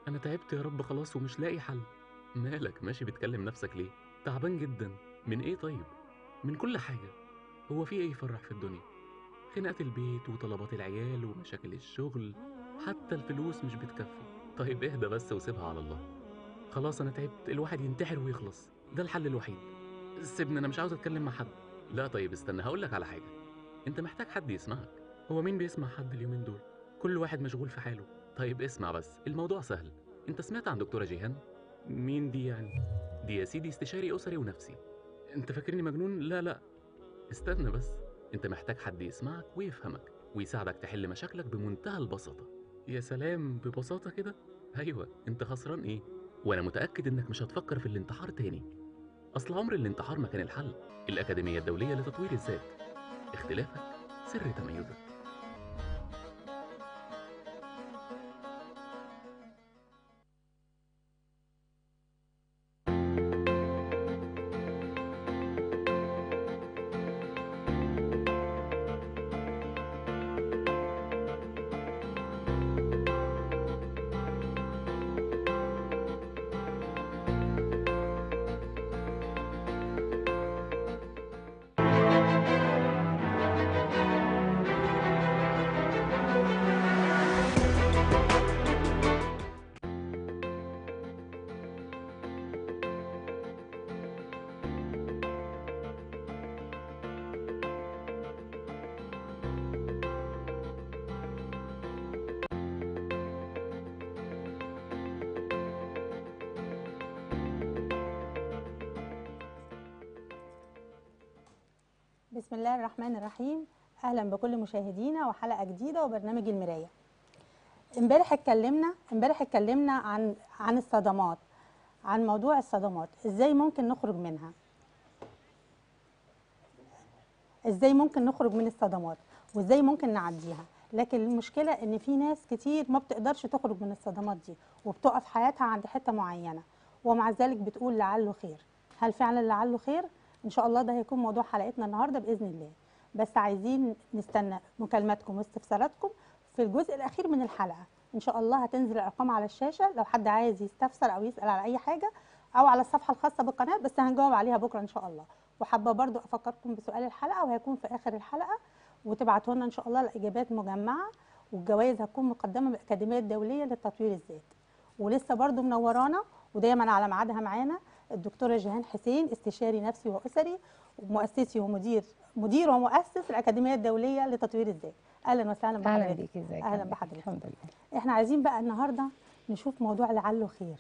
أنا تعبت يا رب خلاص ومش لاقي حل مالك ماشي بتكلم نفسك ليه تعبان جدا من ايه طيب من كل حاجة هو في ايه يفرح في الدنيا خناقات البيت وطلبات العيال ومشاكل الشغل حتى الفلوس مش بتكفي طيب اهدى بس وسيبها على الله خلاص انا تعبت الواحد ينتحر ويخلص ده الحل الوحيد سيبني انا مش عاوز اتكلم مع حد لا طيب استنى هقولك على حاجة انت محتاج حد يسمعك هو مين بيسمع حد اليومين دول كل واحد مشغول في حاله طيب اسمع بس الموضوع سهل انت سمعت عن دكتورة جيهان مين دي يعني دي يا سيدي استشاري اسري ونفسي انت فاكرني مجنون لا لا استنى بس انت محتاج حد يسمعك ويفهمك ويساعدك تحل مشاكلك بمنتهى البساطة يا سلام ببساطة كده ايوه انت خسران ايه وانا متأكد انك مش هتفكر في الانتحار تاني اصل عمر الانتحار ما كان الحل الأكاديمية الدولية لتطوير الذات اختلافك سر تميزك بسم الله الرحمن الرحيم اهلا بكل مشاهدينا وحلقه جديده وبرنامج المرايه امبارح اتكلمنا امبارح اتكلمنا عن عن الصدمات عن موضوع الصدمات ازاي ممكن نخرج منها ازاي ممكن نخرج من الصدمات وازاي ممكن نعديها لكن المشكله ان في ناس كتير ما بتقدرش تخرج من الصدمات دي وبتقف حياتها عند حته معينه ومع ذلك بتقول لعله خير هل فعلا لعله خير ان شاء الله ده هيكون موضوع حلقتنا النهارده باذن الله بس عايزين نستنى مكالماتكم واستفساراتكم في الجزء الاخير من الحلقه ان شاء الله هتنزل الارقام على الشاشه لو حد عايز يستفسر او يسال على اي حاجه او على الصفحه الخاصه بالقناه بس هنجاوب عليها بكره ان شاء الله وحابه برضو افكركم بسؤال الحلقه وهيكون في اخر الحلقه وتبعتوا لنا ان شاء الله الاجابات مجمعه والجوائز هتكون مقدمه من الاكاديميه الدوليه لتطوير الذات ولسه برضو منورانا ودايما على ميعادها معانا الدكتوره جيهان حسين استشاري نفسي واسري ومؤسسي ومدير مدير ومؤسس الاكاديميه الدوليه لتطوير الذات اهلا وسهلا اهلا بحضرتك بيك ازيك أهلاً يا حبيبتي؟ بحضرتك. الحمد لله احنا عايزين بقى النهارده نشوف موضوع لعله خير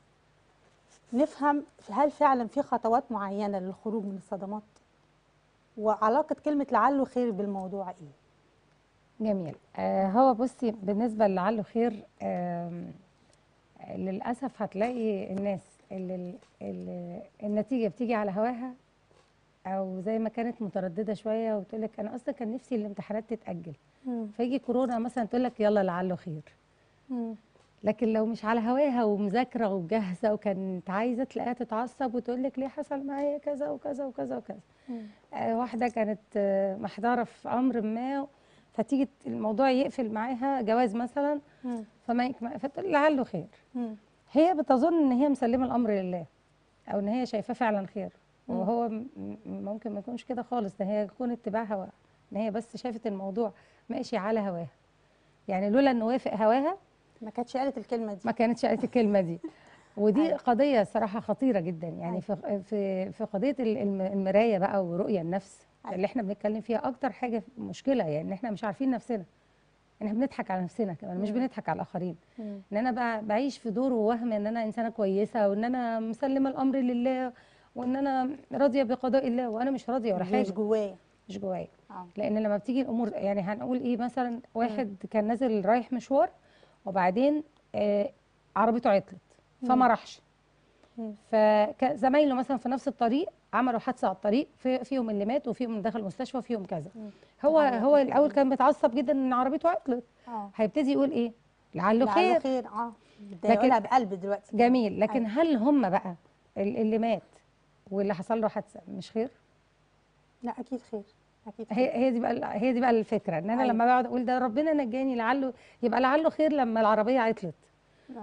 نفهم هل فعلا في خطوات معينه للخروج من الصدمات وعلاقه كلمه لعله خير بالموضوع ايه جميل آه هو بصي بالنسبه لعله خير آم، للاسف هتلاقي الناس اللي, اللي النتيجه بتيجي على هواها او زي ما كانت متردده شويه وتقول لك انا اصلا كان نفسي الامتحانات تتاجل فيجي كورونا مثلا تقول لك يلا لعله خير مم. لكن لو مش على هواها ومذاكره وجاهزه وكانت عايزه تلاقيها تتعصب وتقول لك ليه حصل معايا كذا وكذا وكذا وكذا مم. آه، واحده كانت آه، محضره في امر ما فتيجي الموضوع يقفل معاها جواز مثلا مم. فما يكمل فتقول لعله خير مم. هي بتظن ان هي مسلمه الامر لله او ان هي شايفاه فعلا خير مم. وهو م- م- ممكن ما يكونش كده خالص ده هي يكون اتباع هواها ان هي بس شافت الموضوع ماشي على هواها يعني لولا انه وافق هواها ما كانتش قالت الكلمه دي ما كانتش قالت الكلمه دي ودي أيوة. قضيه صراحه خطيره جدا يعني في في في قضيه ال- الم- المرايه بقى ورؤيه النفس أيوة. اللي احنا بنتكلم فيها اكتر حاجه مشكله يعني ان احنا مش عارفين نفسنا ان احنا بنضحك على نفسنا كمان مش مم. بنضحك على الاخرين مم. ان انا ب- بعيش في دور ووهم ان انا انسانه كويسه وان انا مسلمه الامر لله وان انا راضيه بقضاء الله وانا مش راضيه ولا مش حاجه جوايا مش جوايا اه لان لما بتيجي الامور يعني هنقول ايه مثلا واحد كان نازل رايح مشوار وبعدين آه عربيته عطلت فما مم. راحش مم. فزمايله مثلا في نفس الطريق عملوا حادثه على الطريق في فيهم اللي مات وفيهم اللي دخل المستشفى وفيهم كذا مم. هو طبعاً هو كده. الاول كان متعصب جدا ان عربيته عطلت اه هيبتدي يقول ايه لعله لعله خير خير اه ده لكن- يقولها بقلب دلوقتي جميل لكن أيوة. هل هم بقى ال- اللي مات واللي حصل له حادثه مش خير لا اكيد خير اكيد خير. هي هي دي بقى ال- هي دي بقى الفكره ان انا أيوة. لما بقعد اقول ده ربنا نجاني لعله يبقى لعله خير لما العربيه عطلت آه.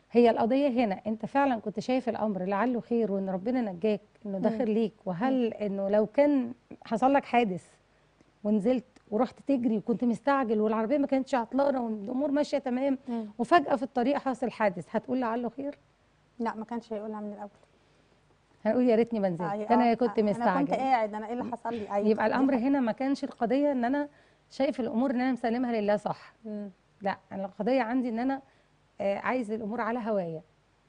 هي القضيه هنا انت فعلا كنت شايف الامر لعله خير وان ربنا نجاك انه ده مم. خير ليك وهل انه لو كان حصل لك حادث ونزلت ورحت تجري وكنت مستعجل والعربيه ما كانتش عطلانه والامور ماشيه تمام مم. وفجاه في الطريق حصل حادث هتقول لعله خير لا ما كانش هيقولها من الاول هنقول يا ريتني ما نزلت أي- ده انا آه، كنت انا كنت مستعجل قاعد انا ايه اللي حصل لي أيوة، يبقى دي الامر حاجة. هنا ما كانش القضيه ان انا شايف الامور ان انا مسلمها لله صح مم. لا انا القضيه عندي ان انا آه، عايز الامور على هوايا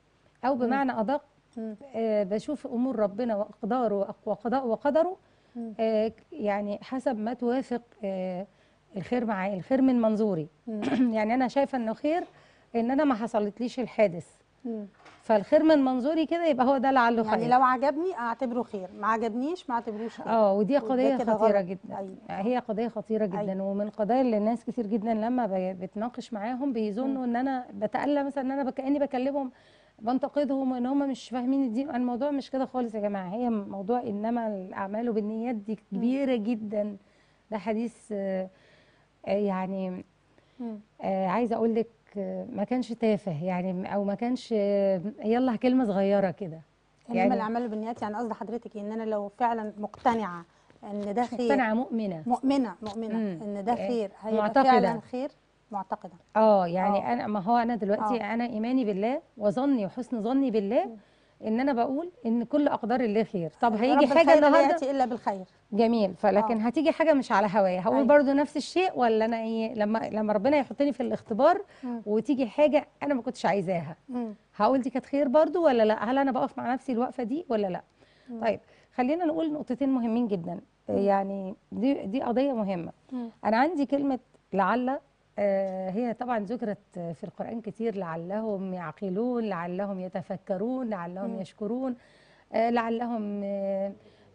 او بمعنى ادق مم. آه، بشوف امور ربنا واقداره وأق- وقضاء وقدره مم. آه، يعني حسب ما توافق آه، الخير معايا الخير من منظوري مم. يعني انا شايفه انه خير ان انا ما حصلتليش الحادث مم. فالخير من منظوري كده يبقى هو ده لعله يعني خير لو عجبني اعتبره خير ما عجبنيش ما اعتبروش خير اه ودي وده قضيه كده خطيره غلط. جدا أيوة. هي قضيه خطيره جدا أيوة. ومن القضايا اللي الناس كتير جدا لما ب- بتناقش معاهم بيظنوا ان انا بتألى مثلا ان انا كاني بكلمهم بنتقدهم ان هم مش فاهمين الدين الموضوع مش كده خالص يا جماعه هي موضوع انما الاعمال بالنيات دي كبيره جدا ده حديث آه، آه، يعني مم. آه، عايزه اقول لك آه، ما كانش تافه يعني او ما كانش آه، يلا كلمه صغيره كده انما يعني- الاعمال بالنيات يعني قصد حضرتك ان انا لو فعلا مقتنعه ان ده خير مقتنعه مؤمنه مؤمنه مؤمنه مم. ان ده إيه. خير هيبقى معتقدة. فعلا خير معتقده اه يعني آه. انا ما هو انا دلوقتي آه. انا ايماني بالله وظني وحسن ظني بالله ان انا بقول ان كل اقدار الله خير طب هيجي رب حاجه الخير لا النهارده ياتي الا بالخير جميل فلكن هتيجي حاجه مش على هوايا هقول أيوة. برضو نفس الشيء ولا انا ايه لما لما ربنا يحطني في الاختبار مم. وتيجي حاجه انا ما كنتش عايزاها مم. هقول دي كانت خير برضو ولا لا هل انا بقف مع نفسي الوقفه دي ولا لا مم. طيب خلينا نقول نقطتين مهمين جدا يعني دي دي قضيه مهمه مم. انا عندي كلمه لعل آه، هي طبعا ذكرت في القرآن كتير لعلهم يعقلون لعلهم يتفكرون لعلهم مم. يشكرون آه، لعلهم آه،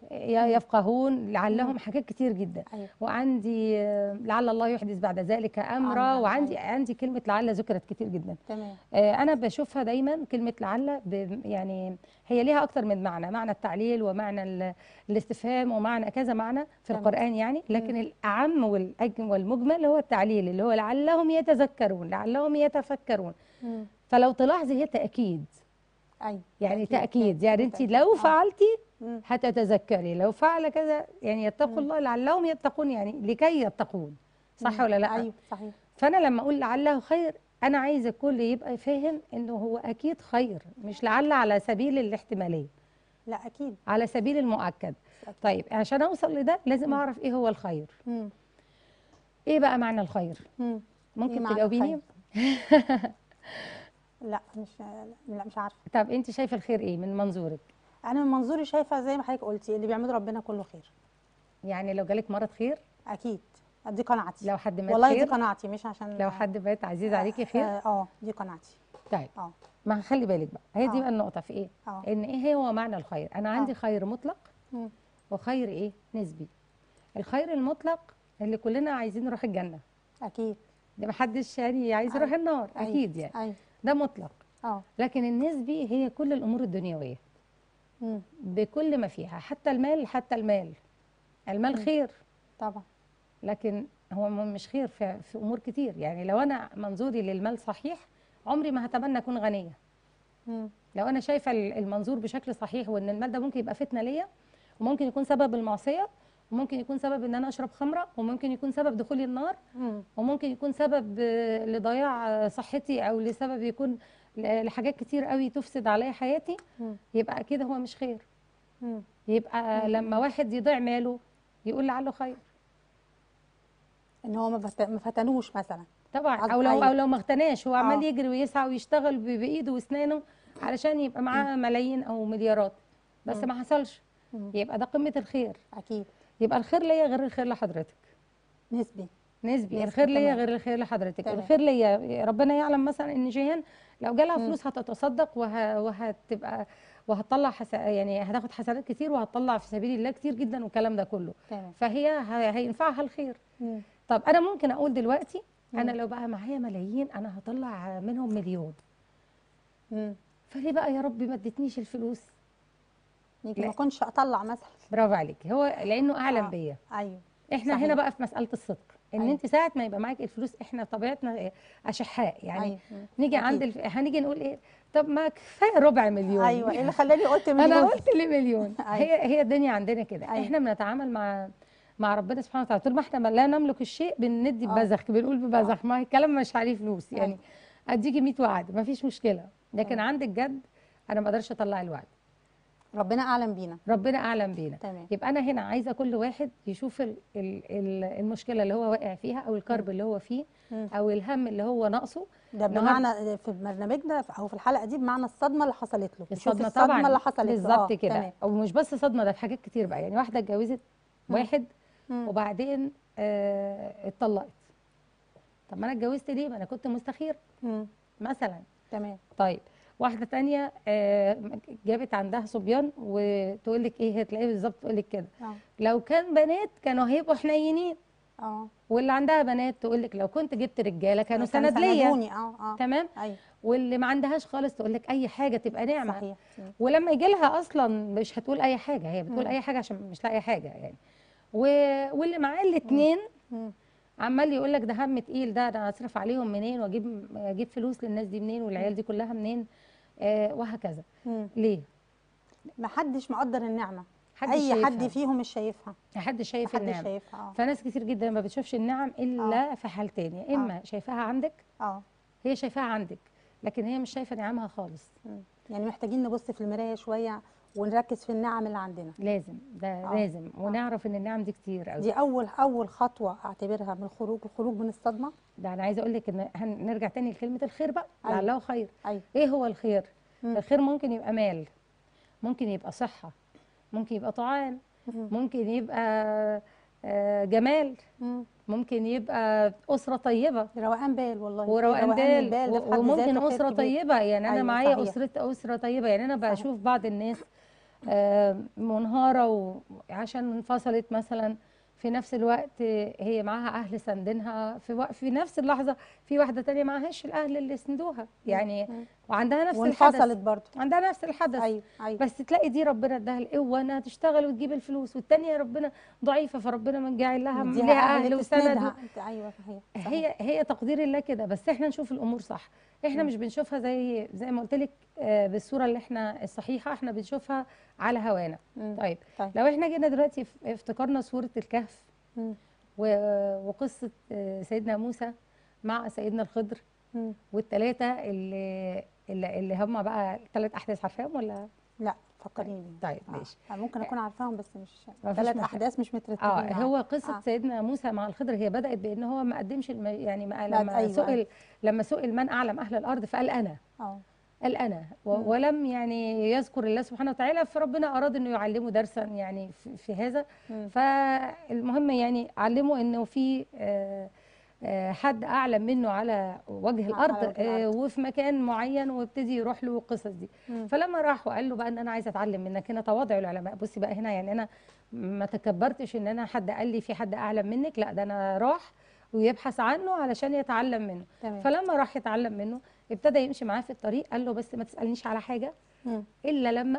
ي- يفقهون لعلهم حاجات كتير جدا ايوه وعندي آه، لعل الله يحدث بعد ذلك أمرا أمراً، وعندي أيوة. عندي كلمة لعل ذكرت كتير جدا تمام آه، أنا بشوفها دايما كلمة لعل ب- يعني هي ليها أكتر من معنى معنى التعليل ومعنى ال- الاستفهام ومعنى كذا معنى في تمام. القرآن يعني لكن الأعم والأج- والمجمل هو التعليل اللي هو لعلهم يتذكرون لعلهم يتفكرون مم. فلو تلاحظي هي تأكيد ايوه يعني تأكيد، تأكيد يعني أنت تأكيد. لو آه. فعلتي مم. هتتذكري لو فعل كذا يعني يتقوا مم. الله لعلهم يتقون يعني لكي يتقون صح مم. ولا لا ايوه صحيح فانا لما اقول لعله خير انا عايزه الكل يبقى فاهم انه هو اكيد خير مش لعل على سبيل الاحتماليه لا اكيد على سبيل المؤكد طيب عشان اوصل لده لازم اعرف ايه هو الخير مم. ايه بقى معنى الخير مم. إيه ممكن معنى تجاوبيني لا مش لا مش عارفه طب انت شايفه الخير ايه من منظورك انا من منظوري شايفه زي ما حضرتك قلتي اللي بيعمله ربنا كله خير يعني لو جالك مرض خير اكيد دي قناعتي لو حد مات والله دي خير قناعتي مش عشان لو حد مات عزيز عليكي خير اه آه، دي قناعتي طيب اه ما خلي بالك بقى هي دي آه. بقى النقطه في ايه اه ان ايه هو معنى الخير انا عندي آه. خير مطلق مم. وخير ايه نسبي الخير المطلق اللي كلنا عايزين نروح الجنه اكيد ده محدش يعني عايز يروح أيوة. النار أيوة. اكيد يعني ايوه ده مطلق اه لكن النسبي هي كل الامور الدنيويه مم. بكل ما فيها حتى المال حتى المال المال مم. خير طبعا لكن هو م- مش خير في, في امور كتير يعني لو انا منظوري للمال صحيح عمري ما هتمنى اكون غنيه مم. لو انا شايفه ال- المنظور بشكل صحيح وان المال ده ممكن يبقى فتنه ليا وممكن يكون سبب المعصيه وممكن يكون سبب ان انا اشرب خمره وممكن يكون سبب دخولي النار مم. وممكن يكون سبب آه، لضياع آه، صحتي او لسبب يكون ل- لحاجات كتير قوي تفسد عليا حياتي مم. يبقى اكيد هو مش خير مم. يبقى لما واحد يضيع ماله يقول لعله خير ان هو ما فت- ما فتنوش مثلا طبعا قصد- او لو أيوة. او لو ما اغتناش هو عمال آه. يجري ويسعى ويشتغل ب- بايده واسنانه علشان يبقى معاه ملايين او مليارات بس مم. ما حصلش مم. يبقى ده قمه الخير اكيد يبقى الخير ليا غير الخير لحضرتك نسبي نسبي نسبي، الخير ليا تمام. غير الخير لحضرتك تمام. الخير ليا ربنا يعلم مثلا ان جيهان لو جالها مم. فلوس هتتصدق وه... وهتبقى وهتطلع حس... يعني هتاخد حسنات كتير وهتطلع في سبيل الله كتير جدا والكلام ده كله تمام فهي ه... هينفعها الخير مم. طب انا ممكن اقول دلوقتي انا مم. لو بقى معايا ملايين انا هطلع منهم مليون مم. فليه بقى يا رب ما ادتنيش الفلوس يمكن لا. ما كنتش اطلع مثلا برافو عليك هو لانه اعلم آه. بيا ايوه احنا صحيح. هنا بقى في مساله الصدق ان أيوة. انت ساعه ما يبقى معاك الفلوس احنا طبيعتنا اشحاء يعني أيوة. مم. نيجي أكيد. عند الف... هنيجي نقول ايه طب ما كفايه ربع مليون ايوه ايه اللي خلاني قلت انا مليون قلت لي مليون أيوة. هي هي الدنيا عندنا كده أيوة. احنا بنتعامل مع مع ربنا سبحانه وتعالى طول ما احنا ما لا نملك الشيء بندي آه. ببذخ بنقول ببذخ ما هي الكلام مش عليه فلوس يعني أيوة. اديكي 100 وعد ما فيش مشكله لكن أيوة. عندك جد انا ما اقدرش اطلع الوعد ربنا اعلم بينا ربنا اعلم بينا تمام يبقى انا هنا عايزه كل واحد يشوف ال ال ال المشكله اللي هو واقع فيها او الكرب اللي هو فيه مم. او الهم اللي هو ناقصه ده بمعنى في برنامجنا او في الحلقه دي بمعنى الصدمه اللي حصلت له يشوف الصدمه الصدمه طبعا اللي حصلت له بالظبط آه، كده تمام. او مش بس صدمه ده في حاجات كتير بقى يعني واحده اتجوزت مم. واحد مم. وبعدين آه اتطلقت طب ما انا اتجوزت ليه ما انا كنت مستخير مم. مثلا تمام طيب واحده تانية آه جابت عندها صبيان وتقول لك ايه هتلاقيه بالظبط تقول لك كده اه لو كان بنات كانوا هيبقوا حنينين اه واللي عندها بنات تقول لك لو كنت جبت رجاله كانوا سند ليا سندوني اه اه تمام ايوه واللي ما عندهاش خالص تقول لك اي حاجه تبقى نعمه صحيح مم. ولما يجي لها اصلا مش هتقول اي حاجه هي بتقول مم. اي حاجه عشان مش لاقي حاجه يعني و... واللي معاه الاثنين مم. عمال يقول لك ده هم تقيل ده انا اصرف عليهم منين واجيب اجيب فلوس للناس دي منين والعيال دي كلها منين آه وهكذا مم. ليه ما حدش مقدر النعمه حد اي شايفها. حد فيهم مش شايفها حد شايف محدش النعم شايفها اه فناس كتير جدا ما بتشوفش النعم الا في حالتين يا اما شايفاها عندك اه هي شايفاها عندك لكن هي مش شايفه نعمها خالص مم. يعني محتاجين نبص في المرايه شويه ونركز في النعم اللي عندنا لازم ده آه. لازم ونعرف ان النعم دي كتير قوي دي اول اول خطوه اعتبرها من الخروج الخروج من الصدمه ده انا عايزه اقول لك ان هنرجع تاني لكلمه الخير بقى أيوة. لعله خير ايوه ايه هو الخير مم. الخير ممكن يبقى مال ممكن يبقى صحه ممكن يبقى طعام مم. ممكن يبقى آه، جمال مم. ممكن يبقى اسره طيبه روقان بال والله وروقان بال البال ده في و- حد وممكن ذاته خير اسره كبير. طيبه يعني انا أيوة، معايا صحيح. اسره اسره طيبه يعني انا صحيح. بشوف بعض الناس آه، منهاره وعشان انفصلت مثلا في نفس الوقت هي معاها اهل ساندينها في وق- في نفس اللحظه في واحده تانية معهاش الاهل اللي يسندوها يعني مم. وعندها نفس وانفصلت الحدث برضه عندها نفس الحدث ايوه ايوه بس تلاقي دي ربنا اداها القوه انها تشتغل وتجيب الفلوس والتانية ربنا ضعيفه فربنا من جاعل لها مديها ليها اهل وسند تسندها. ايوه صحيح صحيح. هي هي تقدير الله كده بس احنا نشوف الامور صح احنا مم. مش بنشوفها زي زي ما قلت لك آه، بالصوره اللي احنا الصحيحه احنا بنشوفها على هوانا مم. طيب طيب. لو احنا جينا دلوقتي ف- افتكرنا سوره الكهف مم. و- وقصه آه، سيدنا موسى مع سيدنا الخضر مم. والثلاثه اللي اللي, اللي هم بقى ثلاث احداث عارفاهم ولا لا فكريني طيب آه. ماشي آه. ممكن اكون عارفاهم بس مش مفيش ثلاث مشكلة. احداث مش مترتبين اه معايا. هو قصه آه. آه. سيدنا موسى مع الخضر هي بدات بان هو ما قدمش الم... يعني ما لا، لما أيوة، سئل أيوة. لما سئل من اعلم اهل الارض فقال انا اه قال انا و- مم. ولم يعني يذكر الله سبحانه وتعالى فربنا اراد انه يعلمه درسا يعني في, في هذا مم. فالمهم يعني علمه انه في آه، آه، حد اعلم منه على وجه على الارض وجه آه، الأرض. وفي مكان معين وابتدي يروح له القصص دي مم. فلما راح وقال له بقى ان انا عايزه اتعلم منك هنا تواضع العلماء بصي بقى هنا يعني انا ما تكبرتش ان انا حد قال لي في حد اعلم منك لا ده انا راح ويبحث عنه علشان يتعلم منه تمام فلما راح يتعلم منه ابتدى يمشي معاه في الطريق قال له بس ما تسالنيش على حاجه مم. الا لما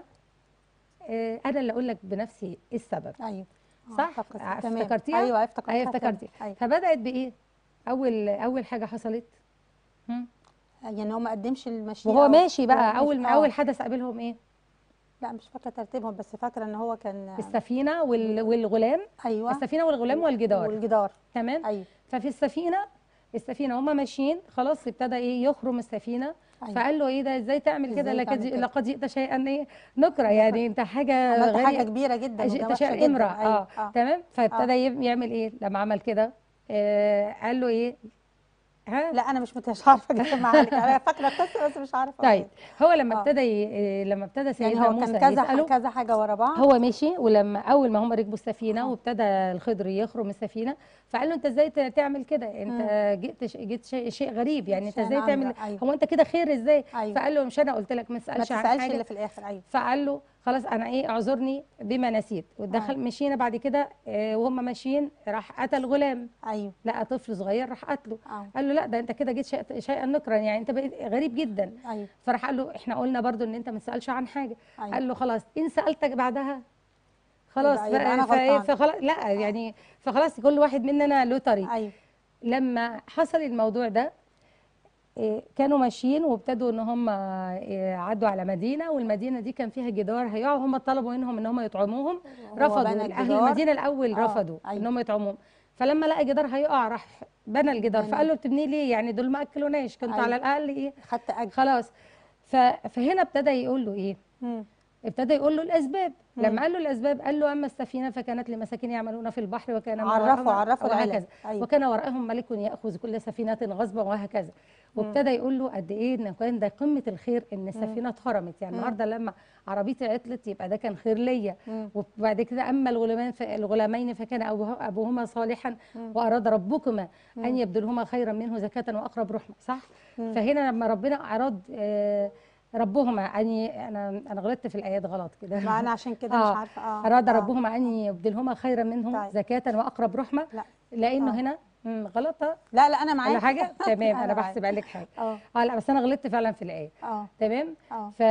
آه، انا اللي اقول لك بنفسي ايه السبب ايوه آه، صح؟ فكرت. ع- تمام. افتكرتيها؟ ايوه افتكرتها ايوه افتكرتي تمام. ايوه فبدات بايه اول اول حاجه حصلت هم؟ يعني هو ما قدمش المشي وهو أو- ماشي هو بقى اول ماشي. آه. اول حدث قابلهم ايه لا مش فاكره ترتيبهم بس فاكره ان هو كان السفينه وال- والغلام ايوه السفينه والغلام والجدار والجدار تمام ايوه ففي السفينه السفينه هما ماشيين خلاص ابتدى ايه يخرم السفينه ايوه فقال له ايه ده ازاي تعمل كده إزاي لقد تعمل كده؟ لقد جئت شيئا ايه نكره يعني انت حاجه عملت حاجه غريبه كبيره جدا وده جئت وحشة شيئا جداً. امراه أيوة. اه اه تمام فابتدى يب- يعمل ايه لما عمل كده آه قال له ايه ها لا انا مش مت- مش عارفه اجمع لك انا فاكره القصه بس مش عارفه طيب هو لما آه. ابتدى ي- لما ابتدى يعني سيدنا هو موسى كان كذا يساله كذا حاجه ورا بعض هو مشي ولما اول ما هم ركبوا السفينه آه. وابتدى الخضر يخرم السفينه فقال له انت ازاي ت- تعمل كده انت جئت ش- جيت شيء, شيء غريب يعني انت شيء ازاي عمرو، تعمل أيوة. هو انت كده خير ازاي ايوه فقال له مش انا قلت لك ما ما تسالش عن تسالش حاجه الا في الاخر ايوه فقال له خلاص انا ايه اعذرني بما نسيت ودخل آه. مشينا بعد كده آه، وهم ماشيين راح قتل غلام ايوه لقى طفل صغير راح قتله اه قال له لا ده انت كده جيت شيء- شيئا نكرا يعني انت بقيت غريب جدا ايوه فراح قال له احنا قلنا برضو ان انت ما تسالش عن حاجه ايوه قال له خلاص ان سالتك بعدها خلاص يبقى- يبقى أنا ف- فإيه؟ غلطان. فخلاص لا يعني فخلاص كل واحد مننا له طريق ايوه لما حصل الموضوع ده إيه، كانوا ماشيين وابتدوا ان هم إيه، عدوا على مدينه والمدينه دي كان فيها جدار هيقعوا هم طلبوا منهم ان هم يطعموهم هو رفضوا بنى اهل الجدار. المدينه الاول آه، رفضوا ان أيوة. هم يطعموهم فلما لقى جدار هيقع راح بنى الجدار بنى. فقال له بتبنيه ليه يعني دول ما اكلوناش كنت أيوة. على الاقل ايه خدت اجر خلاص ف... فهنا ابتدى يقول له ايه مم. ابتدى يقول له الاسباب مم. لما قال له الاسباب قال له اما السفينه فكانت لمساكين يعملون في البحر وكان ما عرفوا وراءهم- عرفوا العلل وهكذا ايوه وكان وراءهم ملك ياخذ كل سفينه غصبا وهكذا وابتدى يقول له قد ايه ان كان ده قمه الخير ان السفينه اتخرمت يعني مم. النهارده لما عربيتي عطلت يبقى ده كان خير ليا مم. وبعد كده اما الغلمان ف... الغلامين فكان أبوه- ابوهما صالحا مم. واراد ربكما ان مم. يبدلهما خيرا منه زكاه واقرب رحمه صح مم. فهنا لما ربنا اراد آه، ربهما ان انا انا غلطت في الايات غلط كده ما انا عشان كده آه. مش عارفه اه اراد آه. ربهما ان يبدلهما خيرا منه طيب. زكاه واقرب رحمه لا لانه آه. هنا مم، غلطه لا لا انا معاك ولا حاجه تمام انا معاك. بحسب عليك حاجه اه اه لا بس انا غلطت فعلا في الايه اه تمام اه ف...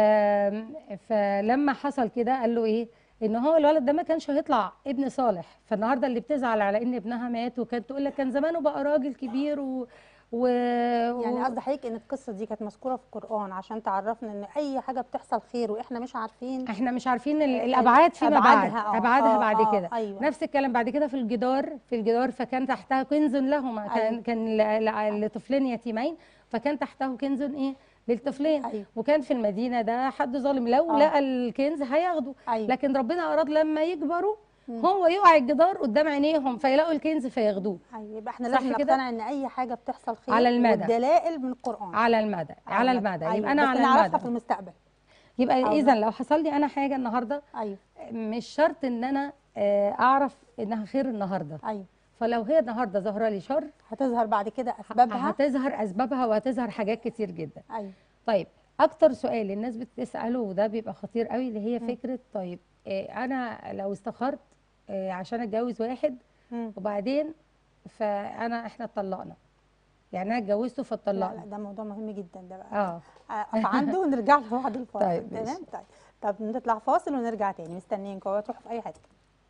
فلما حصل كده قال له ايه ان هو الولد ده ما كانش هيطلع ابن صالح فالنهارده اللي بتزعل على ان ابنها مات وكانت تقول لك كان زمانه بقى راجل كبير و, و... يعني و... قصدي حضرتك ان القصه دي كانت مذكوره في القران عشان تعرفنا ان اي حاجه بتحصل خير واحنا مش عارفين احنا مش عارفين ال- آه، الابعاد فيما بعد أبعادها، آه، ابعادها آه، بعد آه، كده أيوة. نفس الكلام بعد كده في الجدار في الجدار فكان تحتها كنز لهما كان أيوة. كان ل- ل- لطفلين يتيمين فكان تحته كنز ايه للطفلين أيوة. وكان في المدينه ده حد ظالم لو آه. لقى الكنز هياخده ايوه لكن ربنا اراد لما يكبروا مم. هو يقع الجدار قدام عينيهم فيلاقوا الكنز فياخدوه ايوه يبقى احنا صح لازم كده؟ نقتنع ان اي حاجه بتحصل خير على المدى. والدلائل من القران على المدى على المدى أيوة. يبقى انا بس على نعرفها المدى في المستقبل يبقى أو اذا لو حصل لي انا حاجه النهارده ايوه مش شرط ان انا آه، اعرف انها خير النهارده ايوه فلو هي النهارده ظاهره لي شر هتظهر بعد كده اسبابها هتظهر اسبابها وهتظهر حاجات كتير جدا ايوه طيب اكتر سؤال الناس بتساله وده بيبقى خطير قوي اللي هي مم. فكره طيب آه، انا لو استخرت آه، عشان اتجوز واحد مم. وبعدين فانا احنا اتطلقنا يعني انا اتجوزته لا فاتطلقنا لا ده موضوع مهم جدا ده بقى اه اقف عنده ونرجع له بعد الفاصل طيب، تمام ماشي. طيب طب نطلع فاصل ونرجع تاني مستنيينكم اوعوا تروحوا في اي حته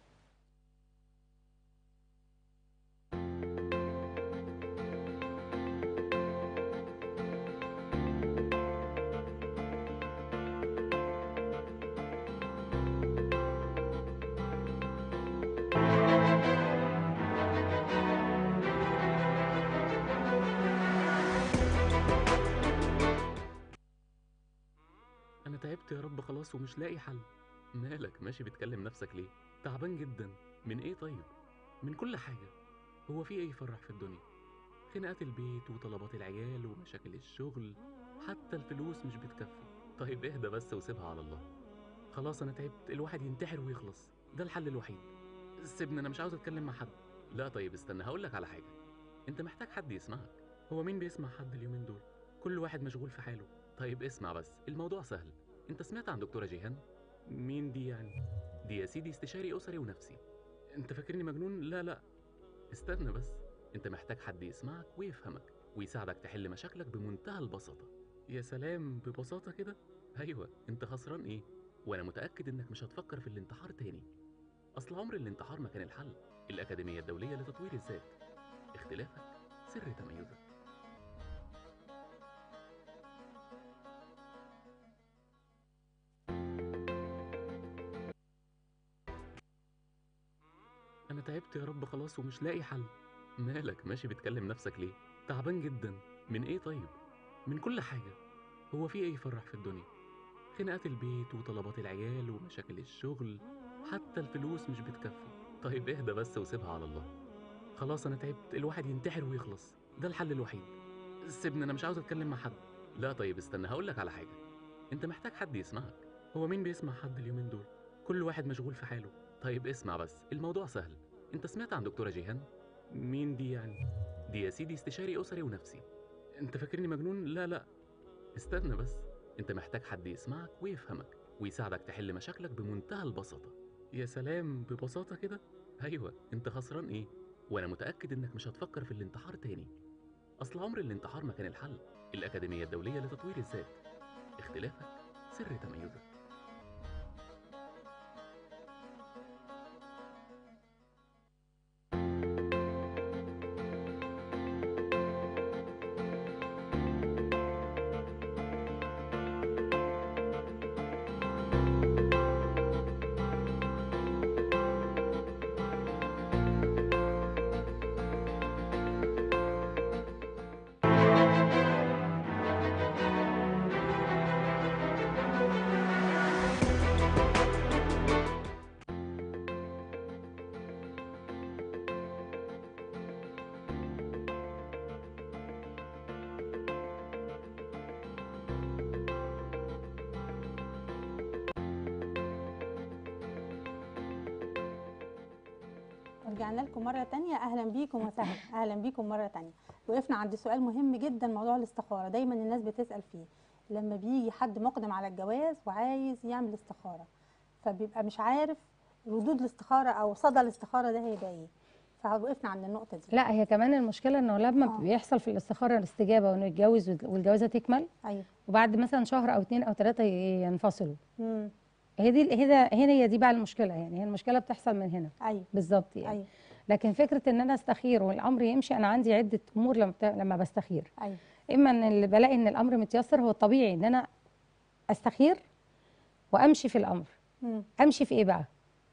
انا تعبت يا رب خلاص ومش لاقي حل مالك ماشي بتكلم نفسك ليه تعبان جدا من ايه طيب من كل حاجه هو في ايه يفرح في الدنيا خناقات البيت وطلبات العيال ومشاكل الشغل حتى الفلوس مش بتكفي طيب اهدى بس وسيبها على الله خلاص انا تعبت الواحد ينتحر ويخلص ده الحل الوحيد سيبني انا مش عاوز اتكلم مع حد لا طيب استنى هقولك على حاجه انت محتاج حد يسمعك هو مين بيسمع حد اليومين دول كل واحد مشغول في حاله طيب اسمع بس الموضوع سهل انت سمعت عن دكتوره جيهان مين دي يعني دي يا سيدي استشاري اسري ونفسي انت فاكرني مجنون لا لا استنى بس انت محتاج حد يسمعك ويفهمك ويساعدك تحل مشاكلك بمنتهى البساطه يا سلام ببساطه كده ايوه انت خسران ايه وانا متاكد انك مش هتفكر في الانتحار تاني اصل عمر الانتحار ما كان الحل الاكاديميه الدوليه لتطوير الذات اختلافك سر تميزك انا تعبت يا رب خلاص ومش لاقي حل مالك ماشي بتكلم نفسك ليه تعبان جدا من ايه طيب من كل حاجه هو في ايه يفرح في الدنيا خناقات البيت وطلبات العيال ومشاكل الشغل حتى الفلوس مش بتكفي طيب اهدى بس وسيبها على الله خلاص انا تعبت الواحد ينتحر ويخلص ده الحل الوحيد سيبني انا مش عاوز اتكلم مع حد لا طيب استنى هقولك على حاجه انت محتاج حد يسمعك هو مين بيسمع حد اليومين دول كل واحد مشغول في حاله طيب اسمع بس الموضوع سهل انت سمعت عن دكتوره جيهان مين دي يعني دي يا سيدي استشاري اسري ونفسي انت فاكرني مجنون لا لا استنى بس انت محتاج حد يسمعك ويفهمك ويساعدك تحل مشاكلك بمنتهى البساطه يا سلام ببساطه كده ايوه انت خسران ايه وانا متاكد انك مش هتفكر في الانتحار تاني اصل عمر الانتحار ما كان الحل الاكاديميه الدوليه لتطوير الذات اختلافك سر تميزك رجعنا لكم مرة تانية أهلا بيكم وسهلا أهلا بيكم مرة تانية وقفنا عند سؤال مهم جدا موضوع الاستخارة دايما الناس بتسأل فيه لما بيجي حد مقدم على الجواز وعايز يعمل استخارة فبيبقى مش عارف ردود الاستخارة أو صدى الاستخارة ده هيبقى إيه فوقفنا عند النقطة دي لا هي كمان المشكله انه لما آه. بيحصل في الاستخاره الاستجابه وانه يتجوز والجوازه تكمل أيوه وبعد مثلا شهر او اتنين او تلاته ينفصلوا مم. هي دي هي ده- هنا هي دي بقى المشكله يعني هي المشكله بتحصل من هنا أيوه بالظبط يعني أيوه لكن فكره ان انا استخير والامر يمشي انا عندي عده امور لما بت- لما بستخير أيوه اما ان اللي بلاقي ان الامر متيسر هو الطبيعي ان انا استخير وامشي في الامر مم. امشي في ايه بقى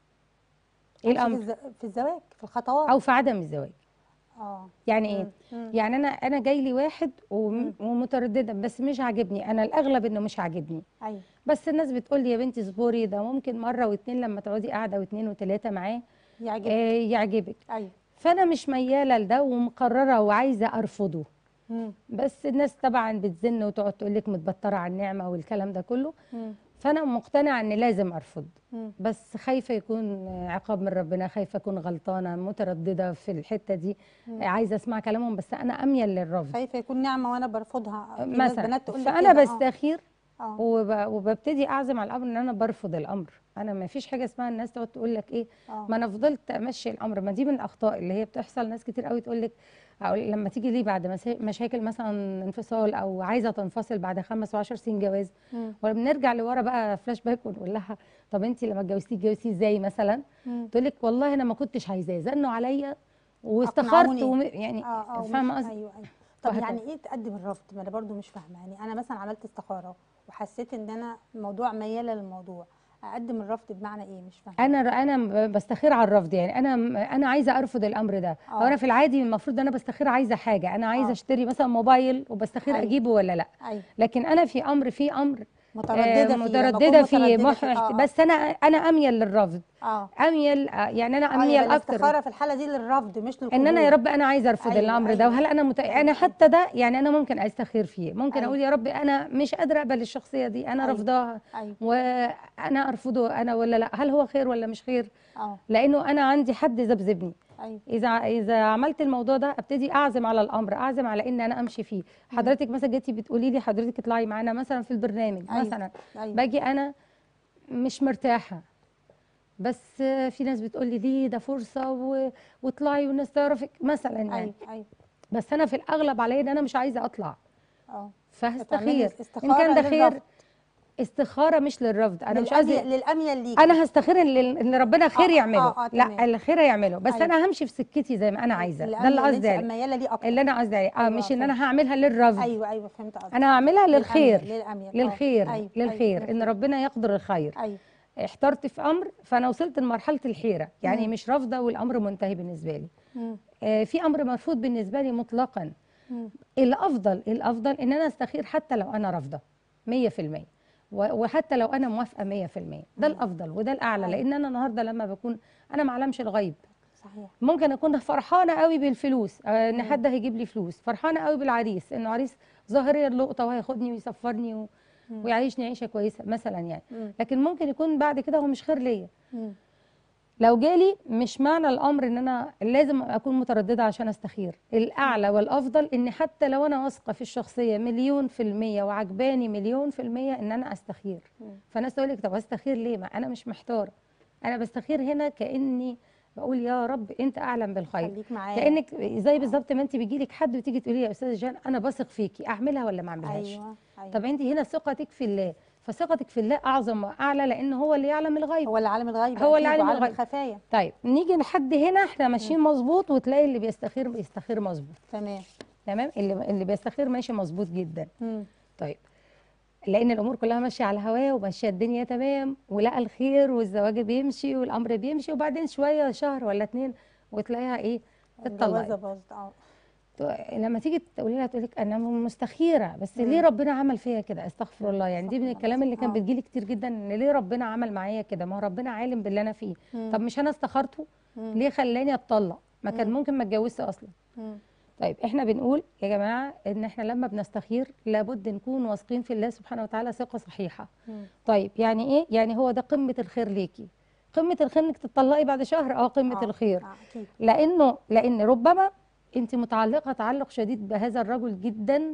ايه أمشي في الامر الز- في الزواج في الخطوات او في عدم الزواج اه يعني ايه مم. مم. يعني انا انا جاي لي واحد وم- مم. ومتردده بس مش عاجبني انا الاغلب انه مش عاجبني أيوه بس الناس بتقول لي يا بنتي اصبري ده ممكن مره واتنين لما تقعدي قاعده واتنين وتلاته معاه يعجبك آه يعجبك أيوه فانا مش مياله لده ومقرره وعايزه ارفضه مم. بس الناس طبعا بتزن وتقعد تقول لك متبطره على النعمه والكلام ده كله مم. فانا مقتنعه ان لازم ارفض مم. بس خايفه يكون عقاب من ربنا خايفه اكون غلطانه متردده في الحته دي مم. عايزه اسمع كلامهم بس انا اميل للرفض خايفه يكون نعمه وانا برفضها في ناس مثلا بنات تقول لك فانا كده، آه. بستخير اه وب- وببتدي اعزم على الامر ان انا برفض الامر انا ما فيش حاجه اسمها الناس تقعد تقول لك ايه اه ما انا فضلت امشي الامر ما دي من الاخطاء اللي هي بتحصل ناس كتير قوي تقول لك أو لما تيجي لي بعد مسا- مشاكل مثلا انفصال او عايزه تنفصل بعد خمس وعشر سنين جواز مم. ولا بنرجع لورا بقى فلاش باك ونقول لها طب انت لما اتجوزتي اتجوزتي ازاي مثلا مم. تقول لك والله انا ما كنتش عايزاه زنوا عليا واستخرت أقنعوني. وم... يعني اه اه فاهمه مش- قصدي ايوه ايوه طب وهكذا. يعني ايه تقدم الرفض ما انا برضو مش فاهمه يعني انا مثلا عملت استخاره وحسيت ان انا الموضوع مياله للموضوع اقدم الرفض بمعنى ايه مش فاهمه انا انا بستخير على الرفض يعني انا انا عايزه ارفض الامر ده آه. هو انا في العادي المفروض انا بستخير عايزه حاجه انا عايزه آه. اشتري مثلا موبايل وبستخير أيوة. اجيبه ولا لا ايوه لكن انا في امر في امر متردده آه، فيه لما أكون متردده فيه مترددة مح... فيه. آه، بس انا انا اميل للرفض اه اميل آه، يعني انا اه اميل يبقى اكتر الاستخاره في الحاله دي للرفض مش للقبول ان انا يا رب انا عايزه ارفض أيوة، الامر ده أيوة. وهل انا مت... أيوة، انا أيوة. حتى ده يعني انا ممكن استخير فيه ممكن أيوة. اقول يا رب انا مش قادره اقبل الشخصيه دي انا أيوة. رافضاها ايوه وانا ارفضه انا ولا لا هل هو خير ولا مش خير اه لانه انا عندي حد يذبذبني ايوه اذا اذا عملت الموضوع ده ابتدي اعزم على الامر اعزم على ان انا امشي فيه حضرتك مثلا جيتي بتقولي لي حضرتك اطلعي معانا مثلا في البرنامج أيوة. مثلا ايوه باجي انا مش مرتاحه بس في ناس بتقول لي ليه ده فرصه و... واطلعي والناس تعرفك مثلا يعني ايوه ايوه بس انا في الاغلب عليا ان انا مش عايزه اطلع اه فهستخير ان استخاره كان ده خير للرفض. استخاره مش للرفض انا مش قصدي للأميل- للاميل ليك انا هستخير ان ان ربنا خير آه، يعمله آه، آه، تمام. لا الخير هيعمله بس أيوة. انا همشي في سكتي زي ما انا عايزه ده الأميل اللي قصدي انت عليه مياله ليه اكتر اللي انا قصدي عليه اه أيوة، مش ان فهمت. انا هعملها للرفض ايوه ايوه فهمت قصدك انا هعملها للأميل، للخير للاميل آه. للخير أيوة، للخير أيوة، ان ربنا يقدر الخير ايوه احترت في امر فانا وصلت لمرحله الحيره يعني مم. مش رافضه والامر منتهي بالنسبه لي مم. آه في امر مرفوض بالنسبه لي مطلقا مم. الافضل الافضل ان انا استخير حتى لو انا رافضه 100% و- وحتى لو انا موافقه 100% ده الافضل وده الاعلى أيوة. لان انا النهارده لما بكون انا ما اعلمش الغيب صحيح ممكن اكون فرحانه قوي بالفلوس آه، ان مم. حد هيجيب لي فلوس فرحانه قوي بالعريس انه عريس ظاهريا لقطه وهياخدني ويسفرني و... مم. ويعيشني عيشه كويسه مثلا يعني مم. لكن ممكن يكون بعد كده هو مش خير ليا مم. لو جالي مش معنى الامر ان انا لازم اكون متردده عشان استخير الاعلى والافضل ان حتى لو انا واثقه في الشخصيه مليون في الميه وعجباني مليون في الميه ان انا استخير مم. فناس تقول لك طب استخير ليه ما انا مش محتاره انا بستخير هنا كاني بقول يا رب انت اعلم بالخير خليك معايا كانك زي بالظبط ما انت بيجي لك حد وتيجي تقولي لي يا استاذه جان انا بثق فيكي اعملها ولا ما اعملهاش ايوه ايوه طب انت هنا ثقتك في الله فثقتك في الله اعظم واعلى لان هو اللي يعلم الغيب هو اللي عالم الغيب هو اللي أكيد عالم وعالم الغيب. الخفايا طيب نيجي لحد هنا احنا ماشيين مظبوط وتلاقي اللي بيستخير بيستخير مظبوط تمام تمام اللي اللي بيستخير ماشي مظبوط جدا مم. طيب لان الامور كلها ماشيه على هواه وماشيه الدنيا تمام ولقى الخير والزواج بيمشي والامر بيمشي وبعدين شويه شهر ولا اتنين وتلاقيها ايه الجوازه اتطلقت باظت اه تو- لما تيجي تقولي لها تقول لك انا مستخيره بس ليه ربنا عمل فيا كده استغفر الله يعني دي من استغفر الله الكلام اللي كان آه. بتجيلي كتير جدا ان ليه ربنا عمل معايا كده ما هو ربنا عالم باللي انا فيه مم. طب مش انا استخرته مم. ليه خلاني اتطلق ما كان مم. ممكن ما اتجوزش اصلا مم. طيب احنا بنقول يا جماعه ان احنا لما بنستخير لابد نكون واثقين في الله سبحانه وتعالى ثقه صحيحه مم. طيب يعني ايه يعني هو ده قمه الخير ليكي قمه الخير انك تطلقي بعد شهر اه قمه آه، الخير آه، اكيد لانه لان ربما انت متعلقه تعلق شديد بهذا الرجل جدا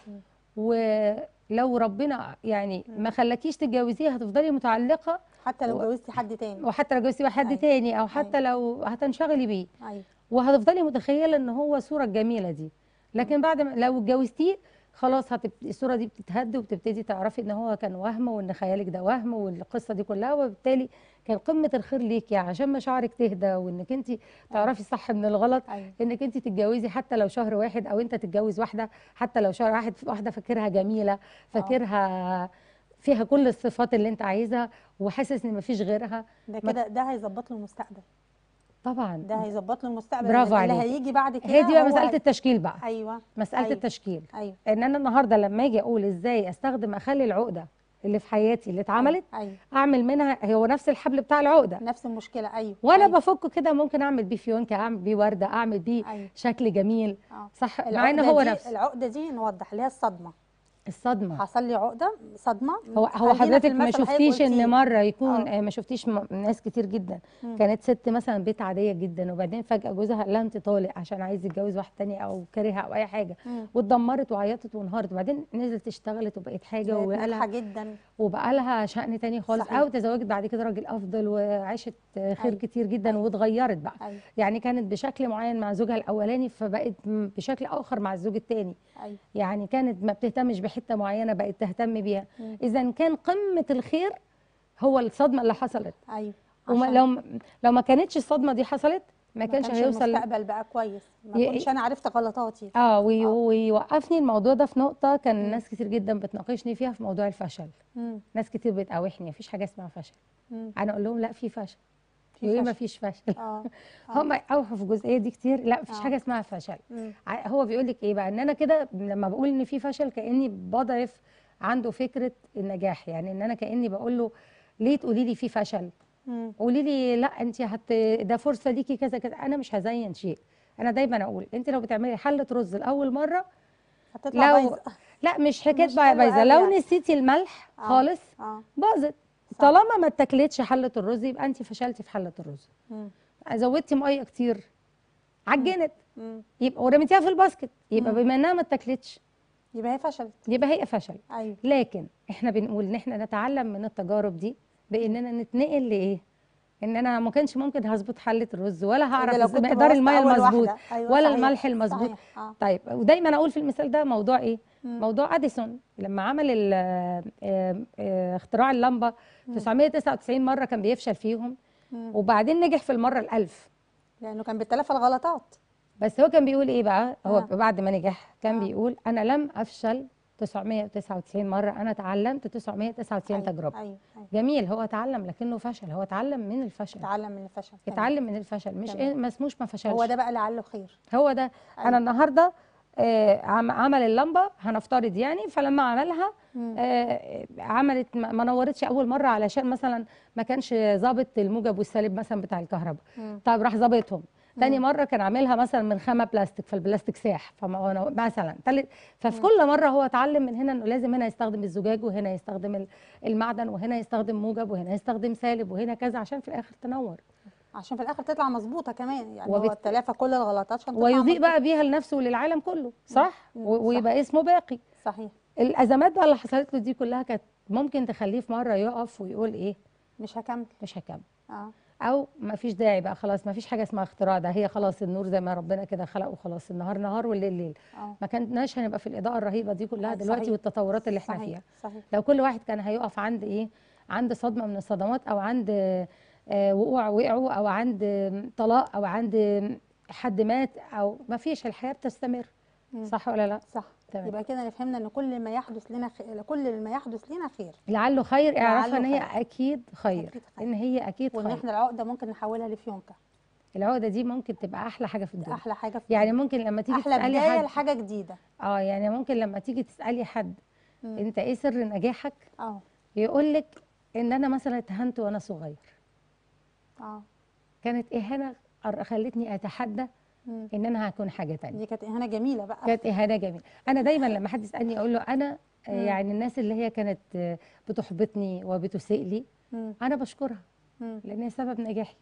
ولو ربنا يعني ما خلاكيش تتجوزيه هتفضلي متعلقه حتى لو و- جوزتي حد تاني وحتى لو جوزتي واحد أيوة. تاني او حتى لو هتنشغلي بيه ايوه وهتفضلي متخيله ان هو الصوره الجميله دي لكن بعد ما لو اتجوزتيه خلاص هتب... الصوره دي بتتهد وبتبتدي تعرفي ان هو كان وهم وان خيالك ده وهم والقصه دي كلها وبالتالي كان قمه الخير ليكي عشان مشاعرك تهدى وانك انت تعرفي الصح من الغلط ايوه انك انت تتجوزي حتى لو شهر واحد او انت تتجوز واحده حتى لو شهر واحد واحده فاكرها جميله فاكرها فيها كل الصفات اللي انت عايزها وحاسس ان مفيش غيرها ده ما- كده ده هيظبط له المستقبل طبعا ده هيظبط له المستقبل برافو اللي عليكي. هيجي بعد كده هي دي بقى هو مساله هي- التشكيل بقى ايوه مساله أيوة. التشكيل ايوه ان انا النهارده لما اجي اقول ازاي استخدم اخلي العقده اللي في حياتي اللي اتعملت ايوه اعمل منها هو نفس الحبل بتاع العقده نفس المشكله ايوه وانا أيوة. بفكه كده ممكن اعمل بيه فيونكه اعمل بيه ورده اعمل بيه أيوة. شكل جميل اه صح مع ان العقدة هو دي نفس العقده دي نوضح اللي هي الصدمه الصدمه حصل لي عقده صدمه هو هو خلينا في حضرتك ما المثل اللي شفتيش حضرتك ان قلتيه. مره يكون آه. آه، ما شفتيش م- ناس كتير جدا مم. كانت ست مثلا بيت عاديه جدا وبعدين فجاه جوزها قال لها انت طالق عشان عايز يتجوز واحد تاني او كارهها او اي حاجه مم. واتدمرت وعيطت وانهارت وبعدين نزلت اشتغلت وبقت حاجه بقت وقالها ناجحه جدا وبقى لها شأن تاني خالص صحيح. او تزوجت بعد كده راجل افضل وعاشت خير أيوة. كتير جدا واتغيرت بقى ايوه يعني كانت بشكل معين مع زوجها الاولاني فبقت م- بشكل اخر مع الزوج التاني ايوه يعني كانت ما بتهتمش بحته معينه بقت تهتم بيها مم. اذا كان قمه الخير هو الصدمه اللي حصلت ايوه وما عشان لو م- لو ما كانتش الصدمه دي حصلت ما كانش هيوصل المستقبل بقى كويس ما ي- كنتش انا عرفت غلطاتي اه وي- آه. ويوقفني الموضوع ده في نقطه كان مم. ناس كتير جدا بتناقشني فيها في موضوع الفشل مم. ناس كتير بتقاوحني مفيش حاجه اسمها فشل مم. انا اقول لهم لا في فشل في يقولوا لي فشل. مفيش فشل اه هم اوحوا في الجزئيه دي كتير لا مفيش آه. حاجه اسمها فشل مم. ع- هو بيقول لك ايه بقى ان انا كده لما بقول ان في فشل كاني بضعف عنده فكره النجاح يعني ان انا كاني بقول له ليه تقولي لي في فشل مم. قولي لي لا انت هت ده فرصه ليكي كذا كذا انا مش هزين شيء انا دايما اقول انت لو بتعملي حله رز لاول مره هتطلع لو بايظه لا مش حكايه مش بقى حلوة بايظه أوي لو يعني. نسيتي الملح آه. خالص اه باظت صح. طالما ما اتاكلتش حله الرز يبقى انت فشلتي في حله الرز مم. زودتي ميه كتير عجنت مم. يبقى ورميتيها في الباسكت يبقى مم. بما انها ما اتاكلتش يبقى هي فشلت يبقى هي فشل ايوه لكن احنا بنقول ان احنا نتعلم من التجارب دي باننا نتنقل لايه ان انا ما كانش ممكن هظبط حله الرز ولا هعرف إذا لو إزاي كنت مقدار بوظت الميه أول المظبوط واحدة. أيوة ولا صحيح. الملح المظبوط صحيح. اه طيب ودايما اقول في المثال ده موضوع ايه مم. موضوع اديسون لما عمل ال- آه، آه، اختراع اللمبه 999 مره كان بيفشل فيهم مم. وبعدين نجح في المره الألف لانه كان بيتلافى الغلطات بس هو كان بيقول ايه بقى هو آه. بعد ما نجح كان آه. بيقول انا لم افشل 999 مره انا اتعلمت 999 أيوة. تجربه ايوه ايوه جميل هو اتعلم لكنه فشل هو اتعلم من الفشل اتعلم من الفشل تمام. اتعلم من الفشل مش تمام. إيه ما اسموش ما فشلش هو ده بقى لعله خير هو ده أيوة. انا النهارده آه عم- عمل اللمبه هنفترض يعني فلما عملها مم. آه عملت ما ما نورتش اول مره علشان مثلا ما كانش ظابط الموجب والسالب مثلا بتاع الكهرباء مم. طيب راح ظابطهم تاني مره كان عاملها مثلا من خامه بلاستيك فالبلاستيك ساح فما مثلا تالت ففي كل مره هو اتعلم من هنا انه لازم هنا يستخدم الزجاج وهنا يستخدم ال- المعدن وهنا يستخدم موجب وهنا يستخدم سالب وهنا كذا عشان في الاخر تنور عشان في الاخر تطلع مظبوطه كمان يعني وبت- هو تلافى كل الغلطات عشان تطلع ويضيء مظبوطة. بقى بيها لنفسه وللعالم كله صح مم. و- صح. ويبقى اسمه باقي صحيح الازمات بقى اللي حصلت له دي كلها كانت ممكن تخليه في مره يقف ويقول ايه مش هكمل مش هكمل اه او ما فيش داعي بقى خلاص ما فيش حاجه اسمها اختراع ده هي خلاص النور زي ما ربنا كده خلقه خلاص النهار نهار والليل ليل اه ما كناش هنبقى في الاضاءه الرهيبه دي كلها آه، دلوقتي صحيح. والتطورات اللي احنا صحيح فيها صحيح لو كل واحد كان هيقف عند ايه عند صدمه من الصدمات او عند آه، وقوع وقعوا او عند آم، طلاق او عند آم، حد مات او ما فيش الحياه بتستمر مم. صح ولا لا صح تمام. يبقى كده فهمنا ان كل ما يحدث لنا خير كل ما يحدث لنا خير لعله خير اعرفها ان لعله هي اكيد خير أكيد خير. ان هي اكيد وان خير احنا العقده ممكن نحولها لفيونكه العقده دي ممكن تبقى احلى حاجه في دي الدنيا احلى حاجه في يعني ممكن لما تيجي احلى تسالي بدايه حد لحاجه جديده اه يعني ممكن لما تيجي تسالي حد مم. انت ايه سر نجاحك اه يقول لك ان انا مثلا اتهنت وانا صغير اه كانت اهانه أر- خلتني اتحدى مم. ان انا هكون حاجه تانية دي كانت اهانه جميله بقى كانت اهانه جميله انا دايما لما حد يسالني اقول له انا آه، مم. يعني الناس اللي هي كانت آه، بتحبطني وبتسيء لي مم. انا بشكرها مم. لان هي سبب نجاحي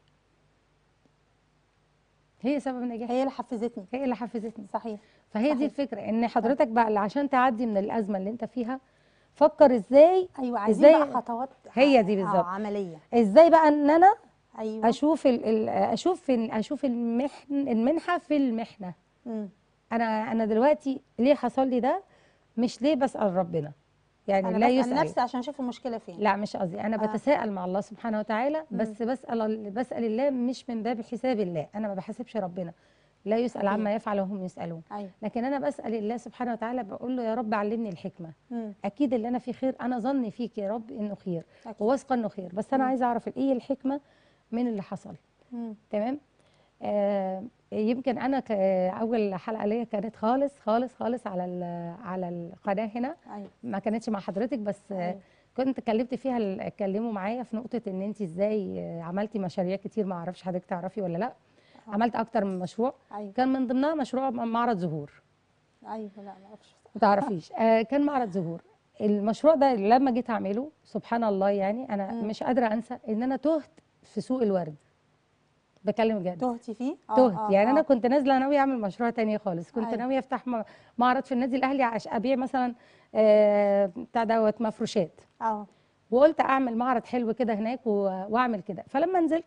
هي سبب نجاحي هي اللي حفزتني هي اللي حفزتني صحيح فهي صحيح. دي الفكره ان حضرتك بقى اللي عشان تعدي من الازمه اللي انت فيها فكر ازاي ايوه عايزين إزاي- بقى خطوات هي دي آه، بالظبط. عمليه ازاي بقى ان انا ايوه اشوف ال ال اشوف ال اشوف المحن المنحه في المحنه مم. انا انا دلوقتي ليه حصل لي ده مش ليه بسال ربنا يعني انا لا بسال يسال نفسي عشان اشوف المشكله فين لا مش قصدي انا آه. بتساءل مع الله سبحانه وتعالى مم. بس بسال بسال الله مش من باب حساب الله انا ما بحاسبش ربنا لا يسال صحيح. عما يفعل وهم يسالون ايوه لكن انا بسال الله سبحانه وتعالى بقول له يا رب علمني الحكمه مم. اكيد اللي انا فيه خير انا ظني فيك يا رب انه خير أكيد. وواثقه انه خير بس انا مم. عايزه اعرف ايه الحكمه من اللي حصل مم. تمام آه يمكن انا ك- اول حلقه ليا كانت خالص خالص خالص على ال- على القناه هنا ايوه ما كانتش مع حضرتك بس آه أيوة. كنت اتكلمت فيها ال- اتكلموا معايا في نقطه ان انت ازاي آه، عملتي مشاريع كتير ما اعرفش حضرتك تعرفي ولا لا آه. عملت اكتر من مشروع ايوه كان من ضمنها مشروع م- معرض زهور ايوه لا ما اعرفش ما تعرفيش آه كان معرض زهور المشروع ده لما جيت اعمله سبحان الله يعني انا مم. مش قادره انسى ان انا تهت في سوق الورد بكلم بجد تهتي فيه آه، تهت آه، يعني انا آه. كنت نازله ناويه اعمل مشروع تاني خالص كنت أيوة. ناويه افتح م- معرض في النادي الاهلي عشان ابيع مثلا آه، بتاع دوت مفروشات اه وقلت اعمل معرض حلو كده هناك و- واعمل كده فلما نزلت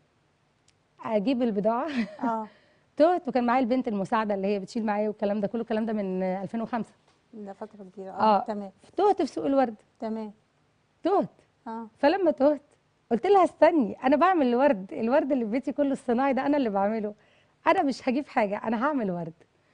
اجيب البضاعه اه تهت وكان معايا البنت المساعده اللي هي بتشيل معايا والكلام ده كله الكلام ده من آه، 2005 ده فتره كبيره آه. اه تمام تهت في سوق الورد تمام تهت اه فلما تهت قلت لها استني انا بعمل الورد الورد اللي في بيتي كله الصناعي ده انا اللي بعمله انا مش هجيب حاجه انا هعمل ورد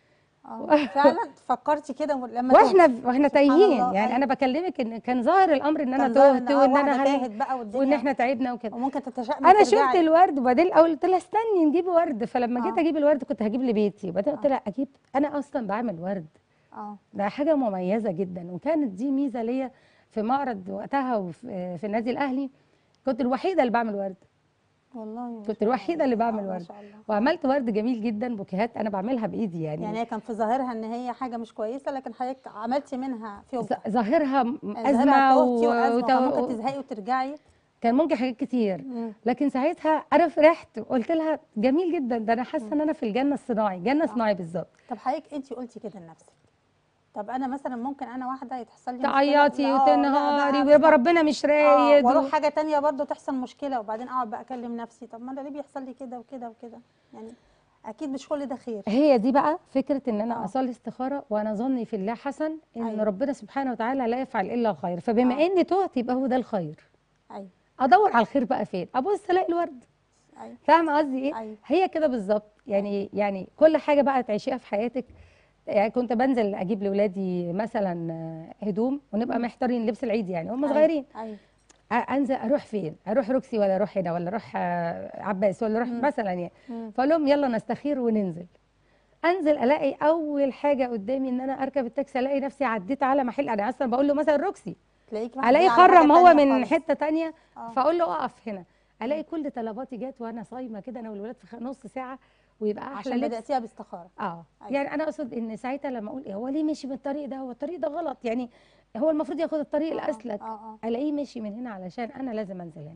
اه فعلا فكرتي كده لما تهتي. واحنا واحنا سبحان تايهين الله، يعني أيوة. انا بكلمك ان كان ظاهر الامر ان انا كان ظاهر تهت آه، وان واحدة انا تاهت هل بقى والدنيا وان احنا تعبنا وكده وممكن تتشائمي انا شفت وترجعي. الورد وبعدين الاول قلت لها استني نجيب ورد فلما جيت آه. اجيب الورد كنت هجيب لبيتي وبعدين قلت آه. لها اجيب انا اصلا بعمل ورد اه ده حاجه مميزه جدا وكانت دي ميزه ليا في معرض وقتها وفي في النادي الاهلي كنت الوحيده اللي بعمل ورد والله ما كنت شاء الوحيده الله. اللي بعمل آه، ما ورد شاء الله وعملت ورد جميل جدا بوكيهات انا بعملها بايدي يعني, يعني هي كان في ظاهرها ان هي حاجه مش كويسه لكن حضرتك عملتي منها في ظ- ظاهرها م- ظاهرها ازمه تهتي وازمه وت- وكان ممكن تزهقي وترجعي كان ممكن حاجات كتير مم. لكن ساعتها انا فرحت وقلت لها جميل جدا ده انا حاسه ان انا في الجنه الصناعي جنه صناعي بالظبط طب حضرتك انت قلتي كده لنفسك طب انا مثلا ممكن انا واحده يتحصل لي مشكلة؟ تعيطي لا، آه، لا، وتنهاري بقى ويبقى أفتح- ربنا مش اه رايد و- واروح حاجه تانية برضو تحصل مشكله وبعدين اقعد بقى اكلم نفسي طب ما انا ليه بيحصل لي كده وكده وكده يعني اكيد مش كل ده خير هي دي بقى فكره ان انا آه. اصلي استخاره وانا ظني في الله حسن ان أيوة. ربنا سبحانه وتعالى لا يفعل الا الخير فبما آه. اني تهت يبقى هو ده الخير ايوه ادور على الخير بقى فين ابص الاقي الورد ايوه فاهمه قصدي ايه أيوة. هي كده بالظبط يعني يعني كل حاجه بقى تعيشيها في حياتك يعني كنت بنزل اجيب لاولادي مثلا آه، هدوم ونبقى محتارين لبس العيد يعني هم أيوة. صغيرين ايوه أ- انزل اروح فين اروح روكسي ولا اروح هنا ولا اروح آه، عباس ولا اروح مم. مثلا يعني مم. فاقول لهم يلا نستخير وننزل انزل الاقي اول حاجه قدامي ان انا اركب التاكسي الاقي نفسي عديت على محل انا اصلا بقول له مثلا روكسي تلاقيك واحدة الاقي على حاجة خرم هو تانية من خالص. حته تانية آه. فاقول له اقف هنا الاقي كل طلباتي جت وانا صايمه كده انا والولاد في خ- نص ساعه ويبقى احلى عشان لبس بداتيها باستخاره اه أيوة. يعني انا اقصد ان ساعتها لما اقول إيه هو ليه مشي من الطريق ده هو الطريق ده غلط يعني هو المفروض ياخد الطريق آه، الاسلك اه اه الاقيه ماشي من هنا علشان انا لازم انزل هنا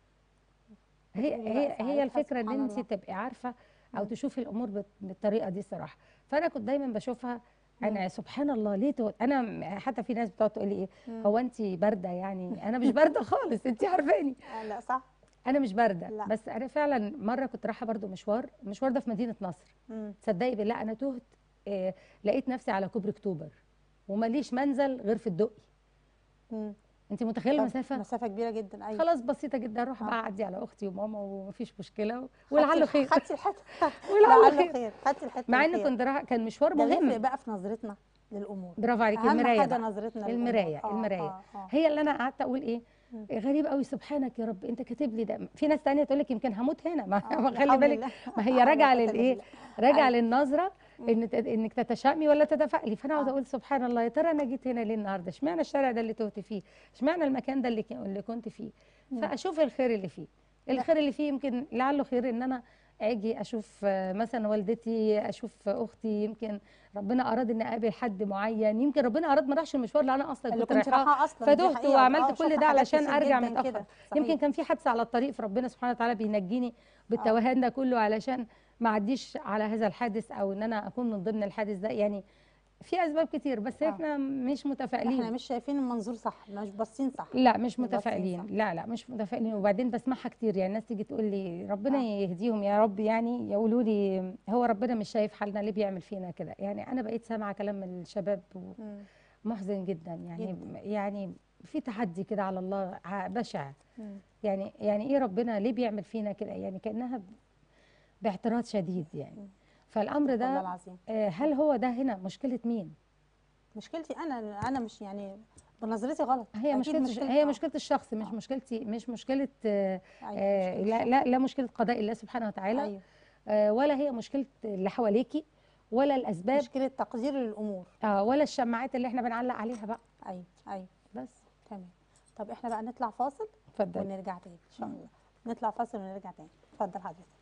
هي بتقولي هي بقى هي ساعتها الفكره ان سبحان انت الله. تبقي عارفه او مم. تشوفي الامور بت- بالطريقه دي الصراحه فانا كنت دايما بشوفها انا مم. سبحان الله ليه تو... انا م- حتى في ناس بتقعد تقول لي ايه مم. هو انت بارده يعني انا مش بارده خالص انت عارفاني آه، لا صح انا مش بارده لا. بس انا فعلا مره كنت رايحه برضو مشوار المشوار ده في مدينه نصر مم. تصدقي بالله انا تهت آه لقيت نفسي على كوبري اكتوبر وماليش منزل غير في الدقي مم. انت متخيله طب المسافه مسافه كبيره جدا ايوه خلاص بسيطه جدا اروح آه. بقى اعدي على اختي وماما ومفيش مشكله ولعله خير خدتي الحته ولعله لعله خير خير خدتي الحته مع ان الخير. كنت رايحه كان مشوار ده بيفرق مهم بقى في نظرتنا للامور برافو عليكي اهم المرايه حاجه بقى. نظرتنا المرايه للأمور. آه، المرايه آه، آه. هي اللي انا قعدت اقول ايه مم. غريب قوي سبحانك يا رب انت كاتب لي ده في ناس تانية تقول لك يمكن هموت هنا ما آه، ما لا خلي حول بالك الله. ما هي لا حول راجعه ولا قوة إلا للايه بالله. راجعه أيوة. للنظره ان ت- انك تتشائمي ولا تتفائلي فانا عاوزه آه. اقول سبحان الله يا ترى انا جيت هنا ليه النهارده اشمعنى الشارع ده اللي تهت فيه اشمعنى المكان ده اللي ك- اللي كنت فيه مم. فاشوف الخير اللي فيه الخير اللي فيه يمكن لعله خير ان انا اجي اشوف آه، مثلا والدتي اشوف اختي يمكن ربنا اراد ان اقابل حد معين يمكن ربنا اراد ما اروحش المشوار اللي انا اصلا اللي كنت كنت رايحاه رايحاه اصلا دي فتهت حقيقة. وعملت آه، كل شفت ده حاجات علشان كتير ارجع جداً متاخر كده. يمكن صحيح. كان في حادثه على الطريق فربنا سبحانه وتعالى بينجيني بالتوهان ده كله علشان ما اعديش على هذا الحادث او ان انا اكون من ضمن الحادث ده يعني في اسباب كتير بس آه. احنا مش متفائلين احنا مش شايفين المنظور صح مش باصين صح لا مش مش باصين متفائلين صح. لا لا مش متفائلين وبعدين بسمعها كتير يعني الناس تيجي تقول لي ربنا آه. يهديهم يا رب يعني يقولوا لي هو ربنا مش شايف حالنا ليه بيعمل فينا كده يعني انا بقيت سامعه كلام من الشباب مم. محزن جدا يعني جداً. يعني في تحدي كده على الله ع- بشع مم. يعني يعني ايه ربنا ليه بيعمل فينا كده يعني كانها ب- باعتراض شديد يعني مم. فالامر والله ده العظيم آه، هل هو ده هنا مشكله مين مشكلتي انا انا مش يعني بنظرتي غلط هي أكيد مشكله مشكلتي هي آه. مشكله الشخص مش آه. مشكلتي مش مشكله آه، أيوة، آه، مشكلة لا الشخص. لا لا مشكله قضاء الله سبحانه وتعالى ايوه آه، ولا هي مشكله اللي حواليكي ولا الاسباب مشكله تقدير للامور آه، ولا الشماعات اللي احنا بنعلق عليها بقى ايوه ايوه بس تمام طب احنا بقى نطلع فاصل اتفضل ونرجع تاني ان شاء الله نطلع فاصل ونرجع تاني اتفضل حضرتك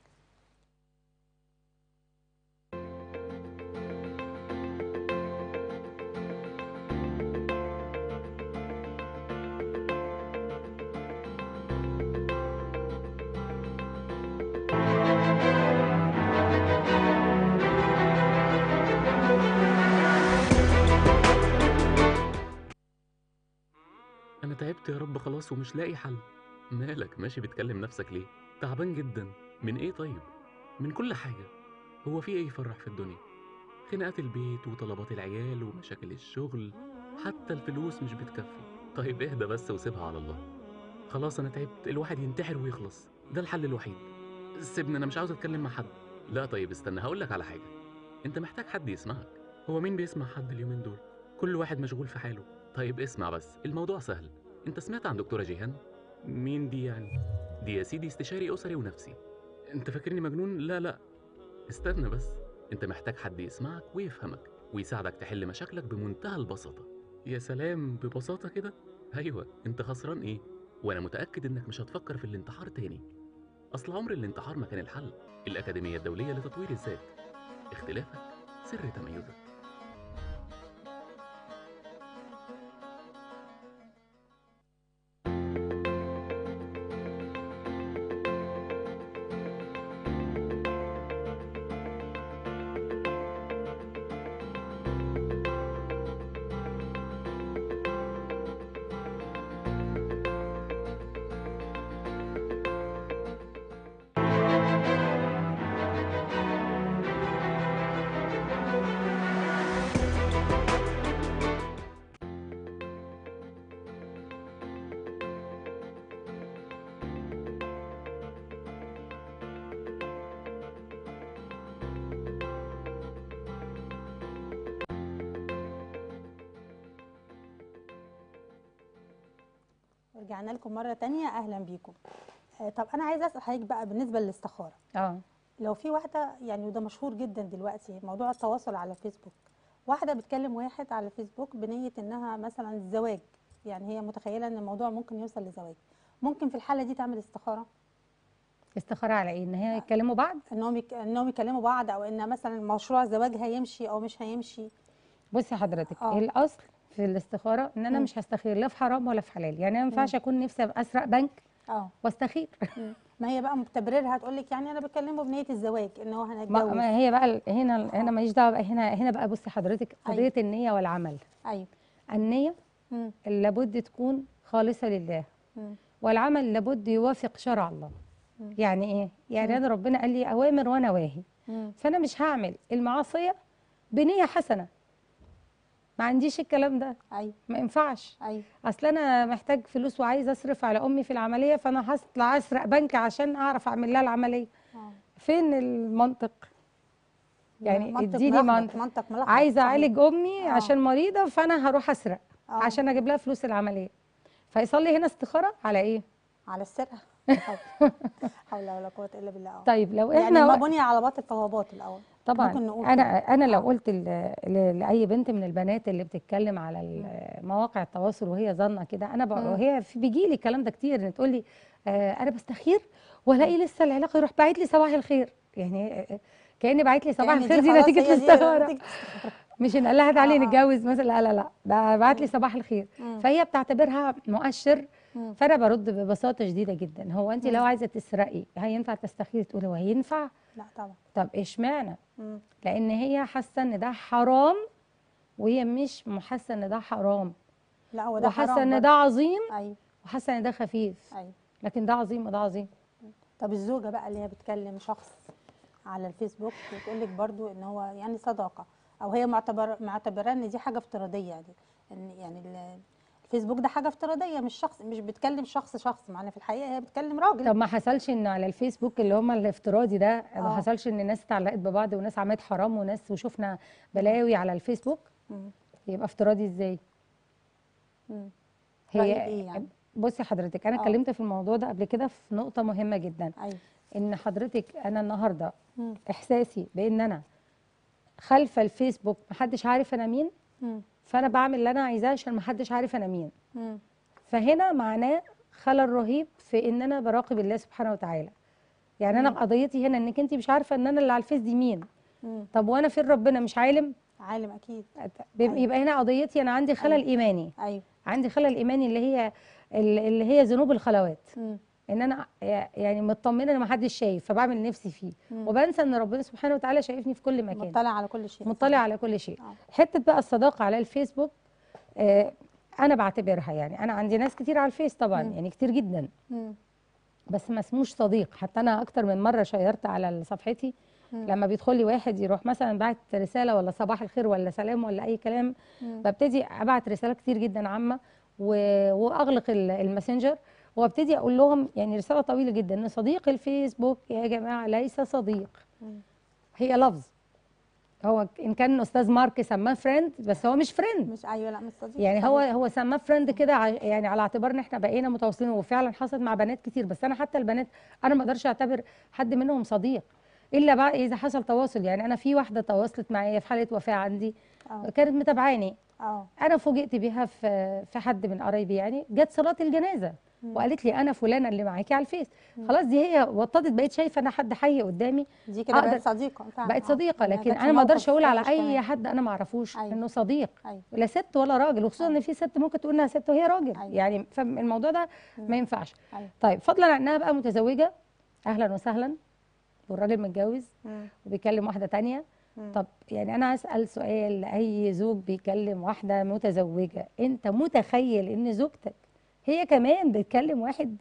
انا تعبت يا رب خلاص ومش لاقي حل مالك ماشي بتكلم نفسك ليه تعبان جدا من ايه طيب من كل حاجه هو في ايه يفرح في الدنيا خناقات البيت وطلبات العيال ومشاكل الشغل حتى الفلوس مش بتكفي طيب اهدى بس وسيبها على الله خلاص انا تعبت الواحد ينتحر ويخلص ده الحل الوحيد سيبني انا مش عاوز اتكلم مع حد لا طيب استنى هقولك على حاجه انت محتاج حد يسمعك هو مين بيسمع حد اليومين دول كل واحد مشغول في حاله طيب اسمع بس الموضوع سهل انت سمعت عن دكتوره جيهان مين دي يعني دي يا سيدي استشاري اسري ونفسي انت فاكرني مجنون لا لا استنى بس انت محتاج حد يسمعك ويفهمك ويساعدك تحل مشاكلك بمنتهى البساطه يا سلام ببساطه كده ايوه انت خسران ايه وانا متاكد انك مش هتفكر في الانتحار تاني اصل عمر الانتحار ما كان الحل الاكاديميه الدوليه لتطوير الذات اختلافك سر تميزك رجعنا لكم مره تانية اهلا بيكم آه، طب انا عايزه اسال حضرتك بقى بالنسبه للاستخاره اه لو في واحده يعني وده مشهور جدا دلوقتي موضوع التواصل على فيسبوك واحده بتكلم واحد على فيسبوك بنيه انها مثلا الزواج يعني هي متخيله ان الموضوع ممكن يوصل لزواج ممكن في الحاله دي تعمل استخاره استخاره على ايه ان هي يتكلموا بعض انهم يك... انهم يكلموا بعض او ان مثلا مشروع الزواج هيمشي او مش هيمشي بصي حضرتك آه. الاصل في الاستخاره ان انا مم. مش هستخير لا في حرام ولا في حلال يعني انا ما ينفعش اكون نفسي ابقى اسرق بنك اه واستخير مم. ما هي بقى تبريرها تقول لك يعني انا بكلمه بنيه الزواج ان هو ما, هنتجوز ما هي بقى ال- هنا هنا ماليش دعوه بقى هنا هنا بقى بصي حضرتك قضيه أيوة. النيه والعمل ايوه النيه مم. لابد تكون خالصه لله مم. والعمل لابد يوافق شرع الله مم. يعني ايه يعني مم. انا ربنا قال لي اوامر ونواهي مم. فانا مش هعمل المعصيه بنيه حسنه ما عنديش الكلام ده ايوه ما ينفعش ايوه اصل انا محتاج فلوس وعايز اصرف على امي في العمليه فانا هطلع اسرق بنك عشان اعرف اعمل لها العمليه آه. فين المنطق يعني منطق اديني ملخبط، منطق منطق ملخبط عايزه صحيح. اعالج امي آه. عشان مريضه فانا هروح اسرق آه. عشان اجيب لها فلوس العمليه فيصلي هنا استخاره على ايه على السرقه حول ولا قوه الا بالله آه. طيب لو يعني احنا ما بني على باطل فهو باطل الاول طبعا ممكن نقول انا كده. انا لو آه. قلت ل- ل- لاي بنت من البنات اللي بتتكلم على ال- مواقع التواصل وهي ظنه كده انا بقى مم. وهي في بيجي لي الكلام ده كتير ان تقول لي آه انا بستخير والاقي لسه العلاقه يروح باعت لي صباح الخير يعني كاني بعت لي صباح كأن الخير دي خلاص نتيجه هي دي الاستخاره نتيجة مش ان قال لها تعالي آه، آه. نتجوز مثلا لا لا لا ده بعت لي صباح الخير مم. فهي بتعتبرها مؤشر مم. فانا برد ببساطه شديده جدا هو انت لو مم. عايزه تسرقي هينفع تستخيري تقولي هو هينفع لا طبعا طب اشمعنى مم. لان هي حاسه ان ده حرام وهي مش حاسه ان ده حرام لا هو ده وحاسه حرام ان برضه. ده عظيم ايوه وحاسه ان ده خفيف ايوه لكن ده عظيم وده عظيم طب الزوجه بقى اللي هي بتكلم شخص على الفيسبوك وتقول لك برضو ان هو يعني صداقه او هي معتبر معتبراه ان دي حاجه افتراضيه يعني ان يعني ال- الفيسبوك ده حاجه افتراضيه مش شخص مش بتكلم شخص شخص معنا في الحقيقه هي بتكلم راجل طب ما حصلش ان على الفيسبوك اللي هم الافتراضي ده ما آه. حصلش ان ناس اتعلقت ببعض وناس عملت حرام وناس وشفنا بلاوي على الفيسبوك مم. يبقى افتراضي ازاي مم. هي رأيك إيه يعني؟ بصي حضرتك انا آه. اتكلمت في الموضوع ده قبل كده في نقطه مهمه جدا ايوه ان حضرتك انا النهارده مم. احساسي بان انا خلف الفيسبوك محدش عارف انا مين مم. فانا بعمل اللي انا عايزاه عشان محدش عارف انا مين مم. فهنا معناه خلل رهيب في ان انا براقب الله سبحانه وتعالى يعني انا مم. قضيتي هنا انك انت مش عارفه ان انا اللي على الفيس دي مين مم. طب وانا فين ربنا مش عالم عالم اكيد بيبقى أيوة. يبقى هنا قضيتي انا عندي خلل أيوة. ايماني ايوه عندي خلل ايماني اللي هي اللي هي ذنوب الخلوات مم. ان انا يعني مطمنه ان محدش شايف فبعمل نفسي فيه مم. وبنسى ان ربنا سبحانه وتعالى شايفني في كل مكان مطلع على كل شيء مطلع على كل شيء آه. حته بقى الصداقه على الفيسبوك آه انا بعتبرها يعني انا عندي ناس كتير على الفيس طبعا مم. يعني كتير جدا مم. بس ما اسموش صديق حتى انا اكتر من مره شيرت على صفحتي مم. لما بيدخل لي واحد يروح مثلا بعت رساله ولا صباح الخير ولا سلام ولا اي كلام مم. ببتدي ابعت رسالات كتير جدا عامه و- واغلق ال- الماسنجر وابتدي اقول لهم يعني رساله طويله جدا ان صديق الفيسبوك يا جماعه ليس صديق مم. هي لفظ هو ان كان استاذ مارك سماه فريند بس هو مش فريند مش ايوه لا مش صديق يعني صديق. هو هو سماه فريند كده ع- يعني على اعتبار ان احنا بقينا متواصلين وفعلا حصلت مع بنات كتير بس انا حتى البنات انا ما اقدرش اعتبر حد منهم صديق الا بقى اذا حصل تواصل يعني انا في واحده تواصلت معايا في حاله وفاه عندي اه كانت متابعاني اه انا فوجئت بيها في في حد من قرايبي يعني جت صلاه الجنازه مم. وقالت لي انا فلانه اللي معاكي على الفيس مم. خلاص دي هي وطدت بقيت شايفه انا حد حي قدامي دي كده أقدر- بقت صديقه فعلا بقت آه. صديقه إنها لكن جت في انا ما اقدرش موقف اقول على وحش اي كمان. حد انا ما اعرفوش أيوة. انه صديق ايوه لا ست ولا راجل وخصوصا أيوة. ان في ست ممكن تقول انها ست وهي راجل أيوة. يعني فالموضوع ده مم. ما ينفعش أيوة. طيب فضلا عن انها بقى متزوجه اهلا وسهلا والراجل متجوز مم. وبيكلم واحده تانية مم. طب يعني انا اسال سؤال لاي زوج بيكلم واحده متزوجه انت متخيل ان زوجتك هي كمان بتكلم واحد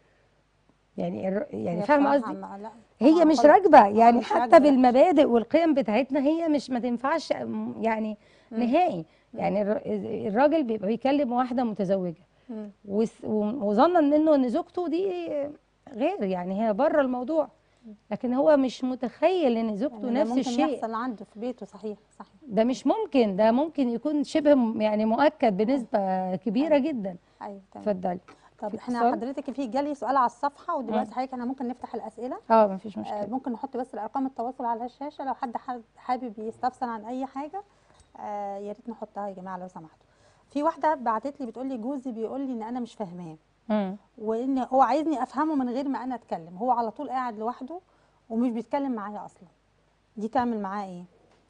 يعني الر- يعني هي فاهمه بصراحة قصدي ما- لا هي طبعاً مش خالص. راكبه يعني مش حتى راكبة، لا. بالمبادئ والقيم بتاعتنا هي مش ما تنفعش م- يعني مم. نهائي يعني الر- الراجل بيبقى بيكلم واحده متزوجه مم. وس- و- وظنا منه ان زوجته دي غير يعني هي بره الموضوع لكن هو مش متخيل ان زوجته يعني ده نفس ممكن الشيء يحصل عنده في بيته صحيح صحيح ده مش ممكن ده ممكن يكون شبه م- يعني مؤكد بنسبه كبيره جدا ايوه تمام اتفضلي طب في احنا اتصال؟ حضرتك في جالي سؤال على الصفحه ودلوقتي حضرتك احنا ممكن نفتح الاسئله اه مفيش آه مشكله ممكن نحط بس الارقام التواصل على الشاشه لو حد حاب- حابب يستفسر عن اي حاجه آه يا ريت نحطها يا جماعه لو سمحتوا في واحده بعتت لي بتقول لي جوزي بيقول لي ان انا مش فاهماه مم. وان هو عايزني افهمه من غير ما انا اتكلم هو على طول قاعد لوحده ومش بيتكلم معايا اصلا دي تعمل معاه ايه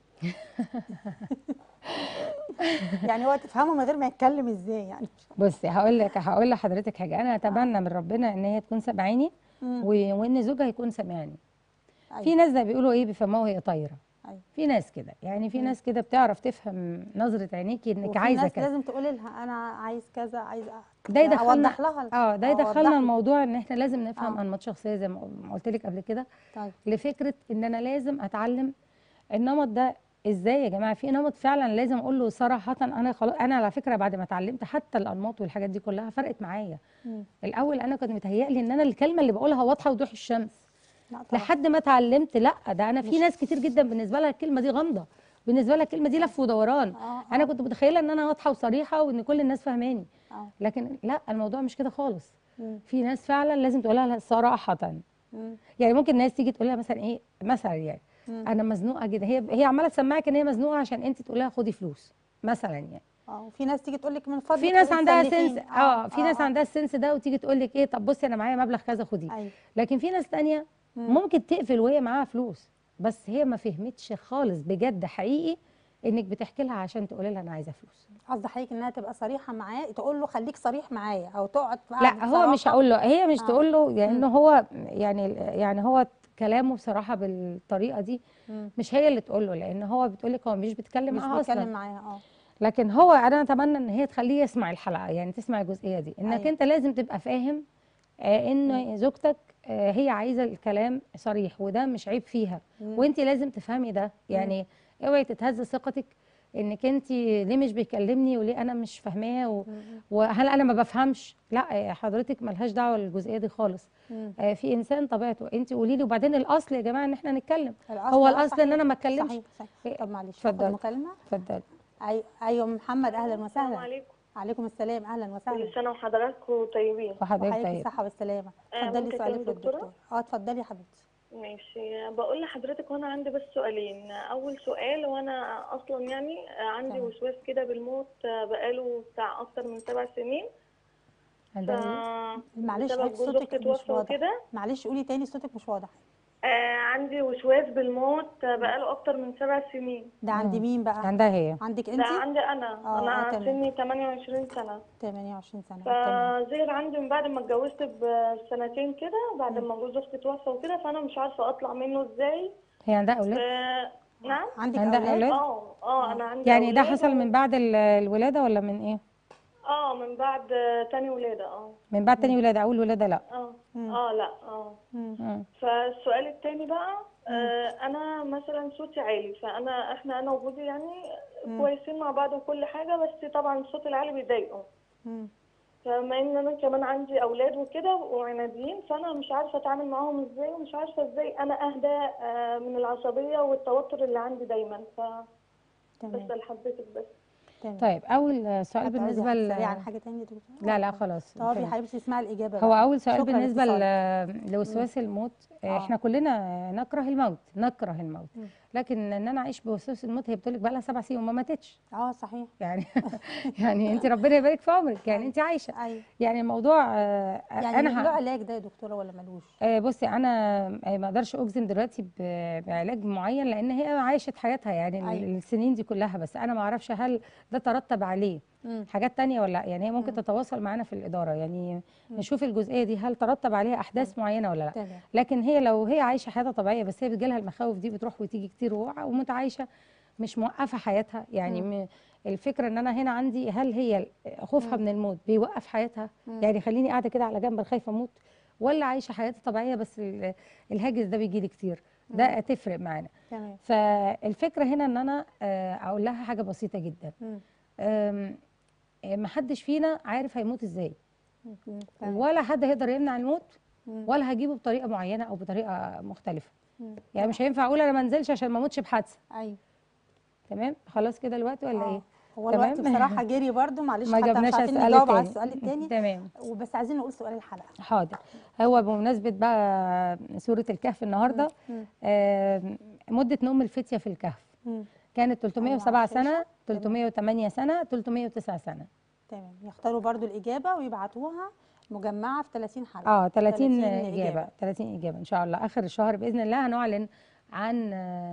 يعني هو تفهمه من غير ما يتكلم ازاي يعني بصي هقول لك هقول لحضرتك حاجه انا اتمنى من ربنا ان هي تكون سامعاني مم. و- وان زوجها يكون سامعني أيوة. في ناس زي بيقولوا ايه بيفهموها وهي طايره أيوة. في ناس كده يعني في مم. ناس كده بتعرف تفهم نظره عينيكي انك وفي عايزه ناس كذا لازم تقولي لها انا عايز كذا عايز أ- ده يدخلنا اوضح لها اه ده أوضح يدخلنا لها. الموضوع ان احنا لازم نفهم آه. انماط شخصيه زي ما ما قلت لك قبل كده طيب لفكره ان انا لازم اتعلم النمط ده ازاي يا جماعه في نمط فعلا لازم اقول له صراحه انا خلاص انا على فكره بعد ما اتعلمت حتى الانماط والحاجات دي كلها فرقت معايا مم. الاول انا كنت متهيألي ان انا الكلمه اللي بقولها واضحه وضوح الشمس لا طبعا لحد ما اتعلمت لا ده انا في مش- ناس كتير جدا بالنسبه لها الكلمه دي غامضه بالنسبه لها الكلمه دي لف ودوران آه، انا آه. كنت متخيله ان انا واضحه وصريحه وان كل الناس فاهماني اه لكن لا الموضوع مش كده خالص مم. في ناس فعلا لازم تقولها لها صراحه مم. يعني ممكن ناس تيجي تقول لها مثلا ايه مثلا يعني مم. انا مزنوقه جدا هي هي عماله تسمعك ان هي مزنوقه عشان انت تقول لها خدي فلوس مثلا يعني اه وفي ناس تيجي تقول لك من فضلك في ناس خدي عندها تسلفيني. سنس اه في ناس عندها السنس ده وتيجي تقول لك ايه طب بصي انا معايا مبلغ كذا خديه ايوه لكن في ناس تانية مم. ممكن تقفل وهي معاها فلوس بس هي ما فهمتش خالص بجد حقيقي انك بتحكي لها عشان تقولي لها انا عايزه فلوس قصد حضرتك انها تبقى صريحه معاه تقول له خليك صريح معايا او تقعد في لا قعدة هو مش صراحة. هقول له هي مش آه. تقول له لان هو يعني يعني هو كلامه بصراحه بالطريقه دي مم. مش هي اللي تقول له لان هو بتقول لك هو مش بيتكلم مش معاها بيتكلم اصلا معاها اه لكن هو انا اتمنى ان هي تخليه يسمع الحلقه يعني تسمع الجزئيه دي انك أيوة. انت لازم تبقى فاهم آه ان زوجتك آه هي عايزه الكلام صريح وده مش عيب فيها مم. وانت لازم تفهمي ده يعني اوعي تتهز ثقتك انك انت ليه مش بيكلمني وليه انا مش فاهماه و... مم. وهل انا ما بفهمش لا آه، حضرتك ملهاش دعوه بالجزئيه دي خالص مم. آه، في انسان طبيعته انت قولي لي وبعدين الاصل يا جماعه ان احنا نتكلم الأصل هو آه، الاصل صحيح. ان انا ما اتكلمش صحيح صحيح إيه، طب معلش اتفضل. اتفضل مكالمه اتفضل أي... ايوه محمد اهلا السلام وسهلا عليكم عليكم السلام اهلا كل وسهلا سنة وحضراتكم طيبين وحضرتك وحضرتك طيب بالصحه والسلامه آه، اتفضلي ممكن سؤالك أكلم دكتورة؟ للدكتور اه اتفضلي يا حبيبتي ماشي بقول لحضرتك وانا عندي بس سؤالين اول سؤال وانا اصلا يعني عندي تمام. وسواس كده بالموت بقاله بتاع اكتر من سبع سنين ف عندها ايه معلش بسبب حضرتك جوز صوتك اختي مش توفى واضح وكده معلش قولي تاني صوتك مش واضح آه عندي وسواس بالموت بقاله اكتر من سبع سنين ده عند مم. مين بقى عندها هي عندك ده انت عندي انا آه، آه، انا تمام. سني 28 سنة 28 سنه تمام فظهر عندي من بعد ما اتجوزت بسنتين كده بعد ما جوز اختي توفى وكده فانا مش عارفة اطلع منه ازاي هي عندها اولاد آه نعم عندك عندها اولاد أولاد؟ اه اه انا عندي يعني ده أولاد حصل و- من بعد ال- الولاده ولا من ايه اه من بعد آه، تاني ولادة اه من بعد تاني ولاده اول ولاده لا اه مم. اه لا اه مم. مم. فالسؤال التاني بقى آه انا مثلا صوتي عالي فانا احنا انا وجوزي يعني كويسين مع بعض وكل حاجة بس طبعا الصوت العالي بيضايقه مم. فما ان انا كمان عندي اولاد وكده وعناديين فانا مش عارفه اتعامل معاهم ازاي ومش عارفه ازاي انا اهدى آه، من العصبيه والتوتر اللي عندي دايما ف تمام بس لحضرتك بس تمام طيب اول سؤال هتعوزي بالنسبه ل سريعا حاجه تانية يا دكتور لا لا خلاص طب يا تمام. حبيبتي اسمعي الاجابه هو بقى. اول سؤال شكراً بالنسبه لاتصالك. ل- لوسواس الموت آه، آه. احنا كلنا نكره الموت نكره الموت مم. لكن ان انا اعيش بوسواس الموت هي بتقول لك بقى لها سبع سنين وما ماتتش اه صحيح يعني يعني انت ربنا يبارك في عمرك يعني انت عايشه ايوه يعني الموضوع آه، يعني انا له ه- علاج ده يا دكتوره ولا ملوش آه، بصي انا آه، ما اقدرش اجزم دلوقتي ب- بعلاج معين لان هي عاشت حياتها يعني ال- أيوة. السنين دي كلها بس انا ما اعرفش هل ده ترتب عليه مم. حاجات تانية ولا لا يعني هي ممكن مم. تتواصل معانا في الاداره يعني مم. نشوف الجزئيه دي هل ترتب عليها احداث معينه ولا لا تمام لكن هي لو هي عايشه حياتها طبيعيه بس هي بتجيلها المخاوف دي بتروح وتيجي كتير وع- ومتعايشه مش موقفه حياتها يعني م- الفكره ان انا هنا عندي هل هي خوفها من الموت بيوقف حياتها مم. يعني خليني قاعده كده على جنب خايفه اموت ولا عايشه حياتي طبيعيه بس ال- الهاجس ده بيجي لي كتير ده تفرق معانا تمام فالفكره هنا ان انا آه، اقول لها حاجه بسيطه جدا مم. آم، آه، محدش فينا عارف هيموت ازاي مم. تمام ولا حد هيقدر يمنع الموت مم. ولا هجيبه بطريقه معينه او بطريقه مختلفه مم. يعني مش هينفع اقول انا ما انزلش عشان ما اموتش بحادثه ايوه تمام خلاص كده الوقت ولا آه. ايه هو تمام؟ الوقت بصراحه جري برضو معلش ما حتى جبناش مش عارفين السؤال نجاوب على التاني. السؤال التاني تمام وبس عايزين نقول سؤال الحلقه حاضر هو بمناسبه بقى سوره الكهف النهارده مم. آم، مده نوم الفتيه في الكهف مم. كانت 307 الشاشة. سنه تمام. 308 سنه 309 سنه تمام يختاروا برضو الاجابه ويبعتوها مجمعه في 30 حلقه اه 30 إجابة. اجابه 30 اجابه ان شاء الله اخر الشهر باذن الله هنعلن عن آه،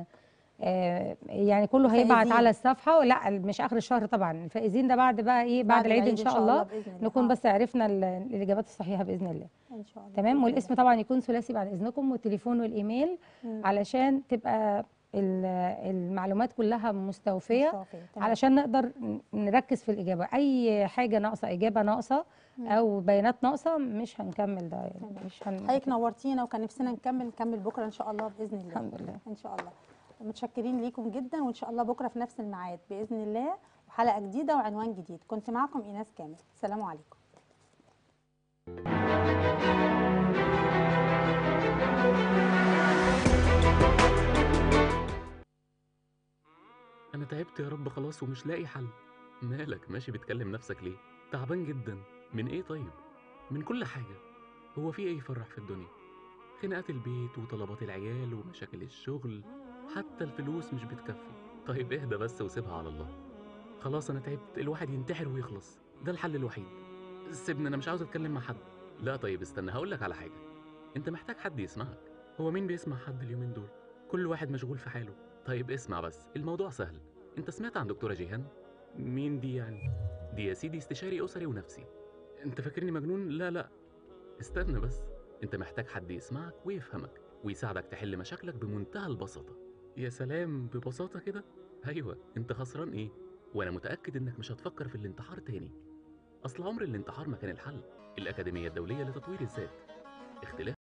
آه، يعني كله هيبعت الفائزين. على الصفحه لا مش اخر الشهر طبعا الفائزين ده بعد بقى ايه بعد, العيد ان شاء الله بإذن الله. نكون آه. بس عرفنا ال- الاجابات الصحيحه باذن الله ان شاء الله تمام بإذن والاسم الله. طبعا يكون ثلاثي بعد اذنكم والتليفون والايميل مم. علشان تبقى ال- المعلومات كلها مستوفيه مستوفية. تمام. علشان نقدر ن- نركز في الاجابه اي حاجه ناقصه اجابه ناقصه او بيانات ناقصه مش هنكمل ده يعني مش هن... حضرتك نورتينا وكان نفسنا نكمل نكمل بكره ان شاء الله باذن الله الحمد لله ان شاء الله متشكرين ليكم جدا وان شاء الله بكره في نفس الميعاد باذن الله وحلقه جديده وعنوان جديد كنت معكم ايناس كامل السلام عليكم انا تعبت يا رب خلاص ومش لاقي حل مالك ماشي بتكلم نفسك ليه تعبان جدا من ايه طيب من كل حاجه هو في ايه يفرح في الدنيا خناقات البيت وطلبات العيال ومشاكل الشغل حتى الفلوس مش بتكفي طيب اهدى بس وسيبها على الله خلاص انا تعبت الواحد ينتحر ويخلص ده الحل الوحيد سيبني انا مش عاوز اتكلم مع حد لا طيب استنى هقولك على حاجه انت محتاج حد يسمعك هو مين بيسمع حد اليومين دول كل واحد مشغول في حاله طيب اسمع بس الموضوع سهل انت سمعت عن دكتورة جيهان مين دي يعني دي يا سيدي استشاري اسري ونفسي انت فاكرني مجنون لا لا استنى بس انت محتاج حد يسمعك ويفهمك ويساعدك تحل مشاكلك بمنتهى البساطة يا سلام ببساطة كده ايوه انت خسران ايه وانا متأكد انك مش هتفكر في الانتحار تاني اصل عمر الانتحار ما كان الحل الاكاديمية الدولية لتطوير الذات اختلاف